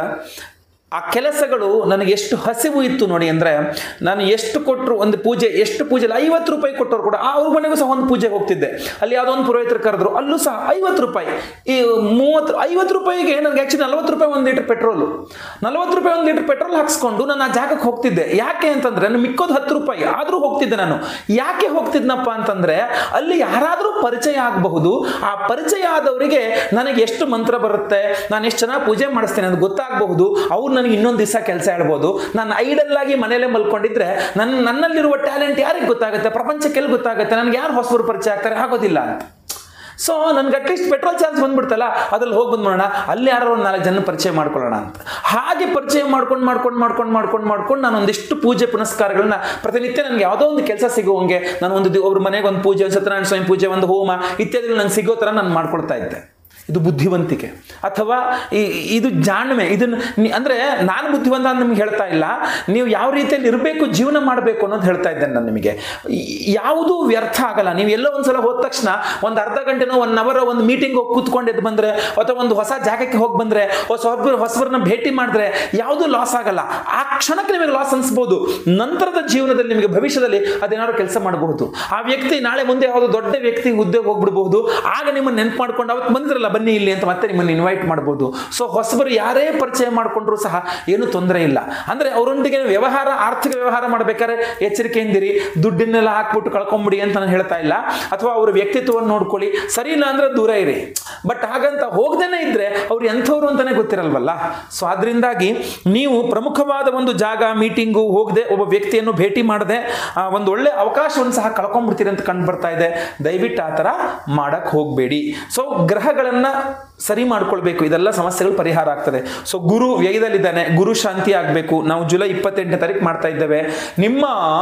ಆ ಕೆಲಸಗಳು ನನಗೆ ಎಷ್ಟು ಹಸಿವು ಇತ್ತು ನೋಡಿ ಅಂದರೆ ನಾನು ಎಷ್ಟು ಕೊಟ್ಟರು ಒಂದು ಪೂಜೆ ಎಷ್ಟು ಪೂಜೆ ಐವತ್ತು ರೂಪಾಯಿ ಕೊಟ್ಟರು ಕೂಡ ಆ ಅವ್ರ ಮನೆಗೂ ಸಹ ಒಂದು ಪೂಜೆಗೆ ಹೋಗ್ತಿದ್ದೆ ಅಲ್ಲಿ ಯಾವುದೋ ಒಂದು ಪುರೋಹಿತರು ಕರೆದ್ರು ಅಲ್ಲೂ ಸಹ ಐವತ್ತು ರೂಪಾಯಿ ಈ ಮೂವತ್ತು ಐವತ್ತು ರೂಪಾಯಿಗೆ ನನಗೆ ಆ್ಯಕ್ಚುಲಿ ನಲ್ವತ್ತು ರೂಪಾಯಿ ಒಂದು ಲೀಟರ್ ಪೆಟ್ರೋಲು ನಲ್ವತ್ತು ರೂಪಾಯಿ ಒಂದು ಲೀಟರ್ ಪೆಟ್ರೋಲ್ ಹಾಕ್ಸ್ಕೊಂಡು ನಾನು ಆ ಜಾಗಕ್ಕೆ ಹೋಗ್ತಿದ್ದೆ ಯಾಕೆ ಅಂತಂದ್ರೆ ನಾನು ಮಿಕ್ಕೋದು ಹತ್ತು ರೂಪಾಯಿ ಆದರೂ ಹೋಗ್ತಿದ್ದೆ ನಾನು ಯಾಕೆ ಹೋಗ್ತಿದ್ನಪ್ಪ ಅಂತಂದ್ರೆ ಅಲ್ಲಿ ಯಾರಾದರೂ ಪರಿಚಯ ಆಗಬಹುದು ಆ ಪರಿಚಯ ಆದವರಿಗೆ ನನಗೆ ಎಷ್ಟು ಮಂತ್ರ ಬರುತ್ತೆ ನಾನು ಎಷ್ಟು ಚೆನ್ನಾಗಿ ಪೂಜೆ ಮಾಡಿಸ್ತೇನೆ ಅಂತ ಗೊತ್ತಾಗಬಹುದು ಅವ್ರು ನನಗೆ ಇನ್ನೊಂದು ದಿವಸ ಕೆಲಸ ಹೇಳ್ಬೋದು ನಾನು ಐಡಲ್ ಆಗಿ ಮನೇಲೆ ಮಲ್ಕೊಂಡಿದ್ರೆ ನನ್ನ ನನ್ನಲ್ಲಿರುವ ಟ್ಯಾಲೆಂಟ್ ಯಾರಿಗೆ ಗೊತ್ತಾಗುತ್ತೆ ಪ್ರಪಂಚಕ್ಕೆಲ್ಲಿ ಗೊತ್ತಾಗುತ್ತೆ ನನಗೆ ಯಾರು ಹೊಸಬರು ಪರಿಚಯ ಆಗ್ತಾರೆ ಆಗೋದಿಲ್ಲ ಅಂತ ಸೊ ನನ್ಗೆ ಅಟ್ಲೀಸ್ಟ್ ಪೆಟ್ರೋಲ್ ಚಾರ್ಜ್ ಬಂದ್ಬಿಡ್ತಲ್ಲ ಅದ್ರಲ್ಲಿ ಹೋಗಿ ಬಂದ್ಬಿಡೋಣ ಅಲ್ಲಿ ಯಾರೋ ಒಂದು ನಾಲ್ಕು ಜನ ಪರಿಚಯ ಮಾಡ್ಕೊಳ್ಳೋಣ ಅಂತ ಹಾಗೆ ಪರಿಚಯ ಮಾಡ್ಕೊಂಡು ಮಾಡ್ಕೊಂಡು ಮಾಡ್ಕೊಂಡು ಮಾಡ್ಕೊಂಡು ಮಾಡ್ಕೊಂಡು ನಾನು ಒಂದಿಷ್ಟು ಪೂಜೆ ಪುನಸ್ಕಾರಗಳನ್ನ ಪ್ರತಿನಿತ್ಯ ನನಗೆ ಯಾವುದೋ ಒಂದು ಕೆಲಸ ಸಿಗುವಂಗೆ ನಾನು ಒಂದು ದಿ- ಒಬ್ರ ಮನೆಗೆ ಒಂದು ಪೂಜೆ ಒಂದು ಸತ್ಯನಾರಾಯಣ ಸ್ವಾಮಿ ಪೂಜೆ ಒಂದು ಹೋಮ ಇತ್ಯಾದಿಗಳು ನಂಗೆ ಸಿಗೋ ಥರ ನಾನು ಮಾಡ್ಕೊಳ್ತಾ ಇದ್ದೆ ಇದು ಬುದ್ಧಿವಂತಿಕೆ ಅಥವಾ ಈ- ಇದು ಜಾಣ್ಮೆ ಇದನ್ನು ನಿ- ಅಂದ್ರೆ ನಾನು ಬುದ್ಧಿವಂತ ಅಂತ ನಿಮ್ಗೆ ಹೇಳ್ತಾ ಇಲ್ಲ ನೀವು ಯಾವ ರೀತಿಯಲ್ಲಿ ಇರಬೇಕು ಜೀವನ ಮಾಡಬೇಕು ಅನ್ನೋದು ಹೇಳ್ತಾ ಇದ್ದೇನೆ ನಾನು ನಿಮಗೆ ಈ- ಯಾವುದೂ ವ್ಯರ್ಥ ಆಗಲ್ಲ ನೀವು ಎಲ್ಲೋ ಒಂದ್ಸಲ ಹೋದ ತಕ್ಷಣ ಒಂದು ಅರ್ಧ ಗಂಟೆನೋ ಒನ್ ಅವರ್ ಒಂದು ಮೀಟಿಂಗ್ ಹೋಗಿ ಕೂತ್ಕೊಂಡು ಎದ್ದು ಬಂದ್ರೆ ಅಥವಾ ಒಂದು ಹೊಸ ಜಾಗಕ್ಕೆ ಹೋಗಿ ಬಂದ್ರೆ ಹೊಸೊಬ್ಬರು ಹೊಸಬರನ್ನ ಭೇಟಿ ಮಾಡಿದ್ರೆ ಯಾವುದೂ ಲಾಸ್ ಆಗಲ್ಲ ಆ ಕ್ಷಣಕ್ಕೆ ನಿಮಗೆ ಲಾಸ್ ಅನ್ಸ್ಬೋದು ನಂತರದ ಜೀವನದಲ್ಲಿ ನಿಮಗೆ ಭವಿಷ್ಯದಲ್ಲಿ ಅದೇನಾದ್ರು ಕೆಲಸ ಮಾಡಬಹುದು ಆ ವ್ಯಕ್ತಿ ನಾಳೆ ಮುಂದೆ ಯಾವುದೋ ದೊಡ್ಡ ವ್ಯಕ್ತಿ ಹುದ್ದೆಗೆ ಹೋಗ್ಬಿಡ್ಬಹುದು ಆಗ ನಿಮ್ಮನ್ನು ನೆನ್ಪು ಮಾಡ್ಕೊಂಡು ಅವತ್ತು ಬಂದ್ರಲ್ಲ ಬನ್ನಿ ಇಲ್ಲಿ ಅಂತ ಮತ್ತೆ ನಿಮ್ಮನ್ನು ಇನ್ವೈಟ್ ಮಾಡ್ಬೋದು ಸೊ ಹೊಸಬರು ಯಾರೇ ಪರಿಚಯ ಮಾಡಿಕೊಂಡ್ರು ಸಹ ಏನು ತೊಂದರೆ ಇಲ್ಲ ಅಂದ್ರೆ ಅವರೊಂದಿಗೆ ವ್ಯವಹಾರ ಆರ್ಥಿಕ ವ್ಯವಹಾರ ಮಾಡ್ಬೇಕಾದ್ರೆ ಎಚ್ಚರಿಕೆಯಿಂದಿರಿ ದುಡ್ಡನ್ನೆಲ್ಲ ಹಾಕ್ಬಿಟ್ಟು ಕಳ್ಕೊಂಬಿಡಿ ಅಂತ ನಾನು ಹೇಳ್ತಾ ಇಲ್ಲ ಅಥವಾ ಅವರ ವ್ಯಕ್ತಿತ್ವವನ್ನು ನೋಡ್ಕೊಳ್ಳಿ ಸರಿ ಇಲ್ಲ ಅಂದ್ರೆ ದೂರ ಇರಿ ಬಟ್ ಹಾಗಂತ ಹೋಗ್ದೇನೆ ಇದ್ರೆ ಅವ್ರು ಎಂಥವ್ರು ಅಂತಾನೆ ಗೊತ್ತಿರಲ್ವಲ್ಲ ಸೊ ಆದ್ರಿಂದಾಗಿ ನೀವು ಪ್ರಮುಖವಾದ ಒಂದು ಜಾಗ ಮೀಟಿಂಗು ಹೋಗದೆ ಒಬ್ಬ ವ್ಯಕ್ತಿಯನ್ನು ಭೇಟಿ ಮಾಡದೆ ಆ, ಒಂದು ಒಳ್ಳೆ ಅವಕಾಶವನ್ನು ಸಹ ಕಳ್ಕೊಂಡ್ಬಿಡ್ತೀರಿ ಅಂತ ಕಂಡು ಬರ್ತಾ ಇದೆ ದಯವಿಟ್ಟು ಆ ಥರ ಮಾಡಕ್ ಹೋಗಬೇಡಿ ಸೊ ಗ್ರಹಗಳನ್ನ ಸರಿ ಮಾಡ್ಕೊಳ್ಬೇಕು ಇದೆಲ್ಲ ಸಮಸ್ಯೆಗಳು ಪರಿಹಾರ ಆಗ್ತದೆ ಸೊ ಗುರು ವ್ಯಯದಲ್ಲಿದ್ದಾನೆ ಗುರು ಶಾಂತಿ ಆಗಬೇಕು ನಾವು ಜುಲೈ ಇಪ್ಪತ್ತೆಂಟನೇ ತಾರೀಕು ಮಾಡ್ತಾ ಇದ್ದೇವೆ ನಿಮ್ಮ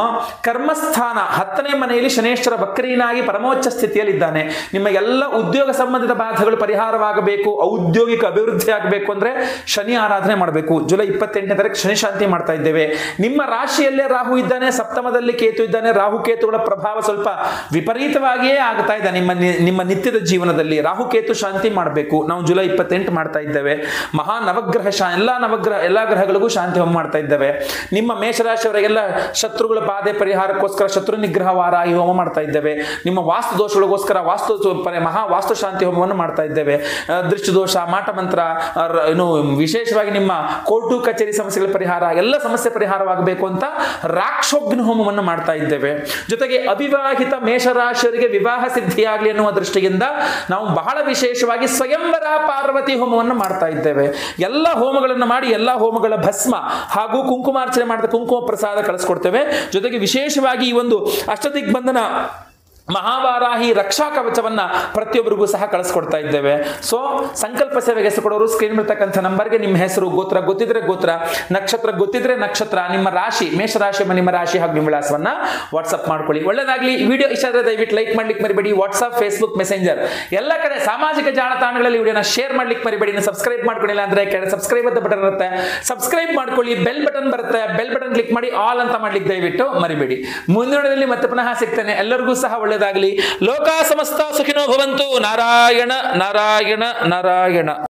ಕರ್ಮಸ್ಥಾನ ಹತ್ತನೇ ಮನೆಯಲ್ಲಿ ಶನೇಶ್ವರ ಬಕ್ರೀನಾಗಿ ಪರಮೋಚ್ಚ ಸ್ಥಿತಿಯಲ್ಲಿದ್ದಾನೆ ನಿಮ್ಮ ಎಲ್ಲ ಉದ್ಯೋಗ ಸಂಬಂಧಿತ ಬಾಧೆಗಳು ಪರಿಹಾರವಾಗಬೇಕು ಔದ್ಯೋಗಿಕ ಅಭಿವೃದ್ಧಿ ಆಗಬೇಕು ಅಂದ್ರೆ ಶನಿ ಆರಾಧನೆ ಮಾಡಬೇಕು ಜುಲೈ ಇಪ್ಪತ್ತೆಂಟನೇ ತಾರೀಕು ಶನಿ ಶಾಂತಿ ಮಾಡ್ತಾ ಇದ್ದೇವೆ ನಿಮ್ಮ ರಾಶಿಯಲ್ಲೇ ರಾಹು ಇದ್ದಾನೆ ಸಪ್ತಮದಲ್ಲಿ ಕೇತು ಇದ್ದಾನೆ ರಾಹು ಕೇತುಗಳ ಪ್ರಭಾವ ಸ್ವಲ್ಪ ವಿಪರೀತವಾಗಿಯೇ ಆಗ್ತಾ ಇದೆ ನಿಮ್ಮ ನಿ- ನಿಮ್ಮ ನಿತ್ಯದ ಜೀವನದಲ್ಲಿ ರಾಹು ಕೇತು ಶಾಂತಿ ಮಾಡಬೇಕು ನಾವು ಜುಲೈ ಇಪ್ಪತ್ತೆಂಟು ಮಾಡ್ತಾ ಇದ್ದೇವೆ ಮಹಾ ನವಗ್ರಹ ಶಾ ಎಲ್ಲ ನವಗ್ರಹ ಎಲ್ಲ ಗ್ರಹಗಳಿಗೂ ಶಾಂತಿ ಹೋಮ ಮಾಡ್ತಾ ಇದ್ದೇವೆ ನಿಮ್ಮ ಮೇಷರಾಶಿಯವರಿಗೆಲ್ಲ ಶತ್ರುಗಳ ಬಾಧೆ ಪರಿಹಾರಕ್ಕೋಸ್ಕರ ಶತ್ರು ನಿಗ್ರಹ ವಾರ ಈ ಹೋಮ ಮಾಡ್ತಾ ಇದ್ದೇವೆ ನಿಮ್ಮ ವಾಸ್ತು ದೋಷಗಳಿಗೋಸ್ಕರ ವಾಸ್ತು ದೋ- ಪರಿ- ಮಹಾ ವಾಸ್ತು ಶಾಂತಿ ಹೋಮವನ್ನು ಮಾಡ್ತಾ ಇದ್ದೇವೆ ಆ, ದೃಷ್ಟಿ ದೋಷ ಮಾಟ ಮಂತ್ರ ಆ, ರ- ಏನು ವಿಶೇಷವಾಗಿ ನಿಮ್ಮ ಕೋರ್ಟು ಕಚೇರಿ ಸಮಸ್ಯೆಗಳ ಪರಿಹಾರ ಎಲ್ಲ ಸಮಸ್ಯೆ ಪರಿಹಾರವಾಗಬೇಕು ಅಂತ ರಾಕ್ಷೋಗ್ನಿ ಹೋಮವನ್ನು ಮಾಡ್ತಾ ಇದ್ದೇವೆ ಜೊತೆಗೆ ಅವಿವಾಹಿತ ಮೇಷರಾಶಿಯವರಿಗೆ ವಿವಾಹ ಸಿದ್ಧಿಯಾಗಲಿ ಅನ್ನುವ ದೃಷ್ಟಿಯಿಂದ ನಾವು ಬಹಳ ವಿಶೇಷವಾಗಿ ಸ್ವಯಂವರ ಪಾರ್ವತಿ ಹೋಮವನ್ನು ಮಾಡ್ತಾ ಇದ್ದೇವೆ ಎಲ್ಲ ಹೋಮಗಳನ್ನು ಮಾಡಿ ಎಲ್ಲ ಹೋಮಗಳ ಭಸ್ಮ ಹಾಗೂ ಕುಂಕುಮಾರ್ಚನೆ ಮಾಡಿದ ಕುಂಕುಮ ಪ್ರಸಾದ ಕಳಿಸ್ಕೊಡ್ತೇವೆ ಜೊತೆಗೆ ವಿಶೇಷವಾಗಿ ಈ ಒಂದು ಅಷ್ಟದಿಗ್ಬಂಧನ ಮಹಾವಾರಾಹಿ ರಕ್ಷಾ ಕವಚವನ್ನ ಪ್ರತಿಯೊಬ್ಬರಿಗೂ ಸಹ ಕಳಿಸ್ಕೊಡ್ತಾ ಇದ್ದೇವೆ ಸೊ ಸಂಕಲ್ಪ ಸೇವೆಗೆ ಹೆಸರು ಕೊಡೋರು ಸ್ಕ್ರೀನ್ ಇರ್ತಕ್ಕಂಥ ನಂಬರ್ಗೆ ನಿಮ್ಮ ಹೆಸರು ಗೋತ್ರ ಗೊತ್ತಿದ್ರೆ ಗೋತ್ರ ನಕ್ಷತ್ರ ಗೊತ್ತಿದ್ರೆ ನಕ್ಷತ್ರ ನಿಮ್ಮ ರಾಶಿ ಮೇಷರಾಶಿ ಎಂಬ ನಿಮ್ಮ ರಾಶಿ ಹಾಗೂ ನಿಮ್ಮ ವಿಳಾಸವನ್ನ ವಾಟ್ಸ್ಆಪ್ ಮಾಡ್ಕೊಳ್ಳಿ ಒಳ್ಳೆದಾಗ್ಲಿ ಈ ವಿಡಿಯೋ ಇಷ್ಟ ಆದ್ರೆ ದಯವಿಟ್ಟು ಲೈಕ್ ಮಾಡ್ಲಿಕ್ಕೆ ಮರಿಬೇಡಿ ವಾಟ್ಸ್ಆಪ್ ಫೇಸ್ಬುಕ್ ಮೆಸೆಂಜರ್ ಎಲ್ಲ ಕಡೆ ಸಾಮಾಜಿಕ ಜಾಲತಾಣಗಳಲ್ಲಿ ವಿಡಿಯೋನ ಶೇರ್ ಮಾಡ್ಲಿಕ್ಕೆ ಮರಿಬೇಡಿ ಇನ್ನು ಸಬ್ಸ್ಕ್ರೈಬ್ ಮಾಡ್ಕೊಂಡಿಲ್ಲ ಅಂದ್ರೆ ಕೆಳಗೆ ಸಬ್ಸ್ಕ್ರೈಬ್ ಅಂತ ಬಟನ್ ಇರುತ್ತೆ ಸಬ್ಸ್ಕ್ರೈಬ್ ಮಾಡ್ಕೊಳ್ಳಿ ಬೆಲ್ ಬಟನ್ ಬರುತ್ತೆ ಬೆಲ್ ಬಟನ್ ಕ್ಲಿಕ್ ಮಾಡಿ ಆಲ್ ಅಂತ ಮಾಡ್ಲಿಕ್ಕೆ ದಯವಿಟ್ಟು ಮರಿಬೇಡಿ ಮುಂದಿನದಲ್ಲಿ ಮತ್ತೆ ಪುನಃ ಸಿಗ್ತೇನೆ ಎಲ್ಲರಿಗೂ ಸಹ ಒಳ್ಳೆಯದಾಗಲಿ ಲೋಕ ಸಮಸ್ತ ಸುಖಿನೋ ಭವಂತು ನಾರಾಯಣ ನಾರಾಯಣ ನಾರಾಯಣ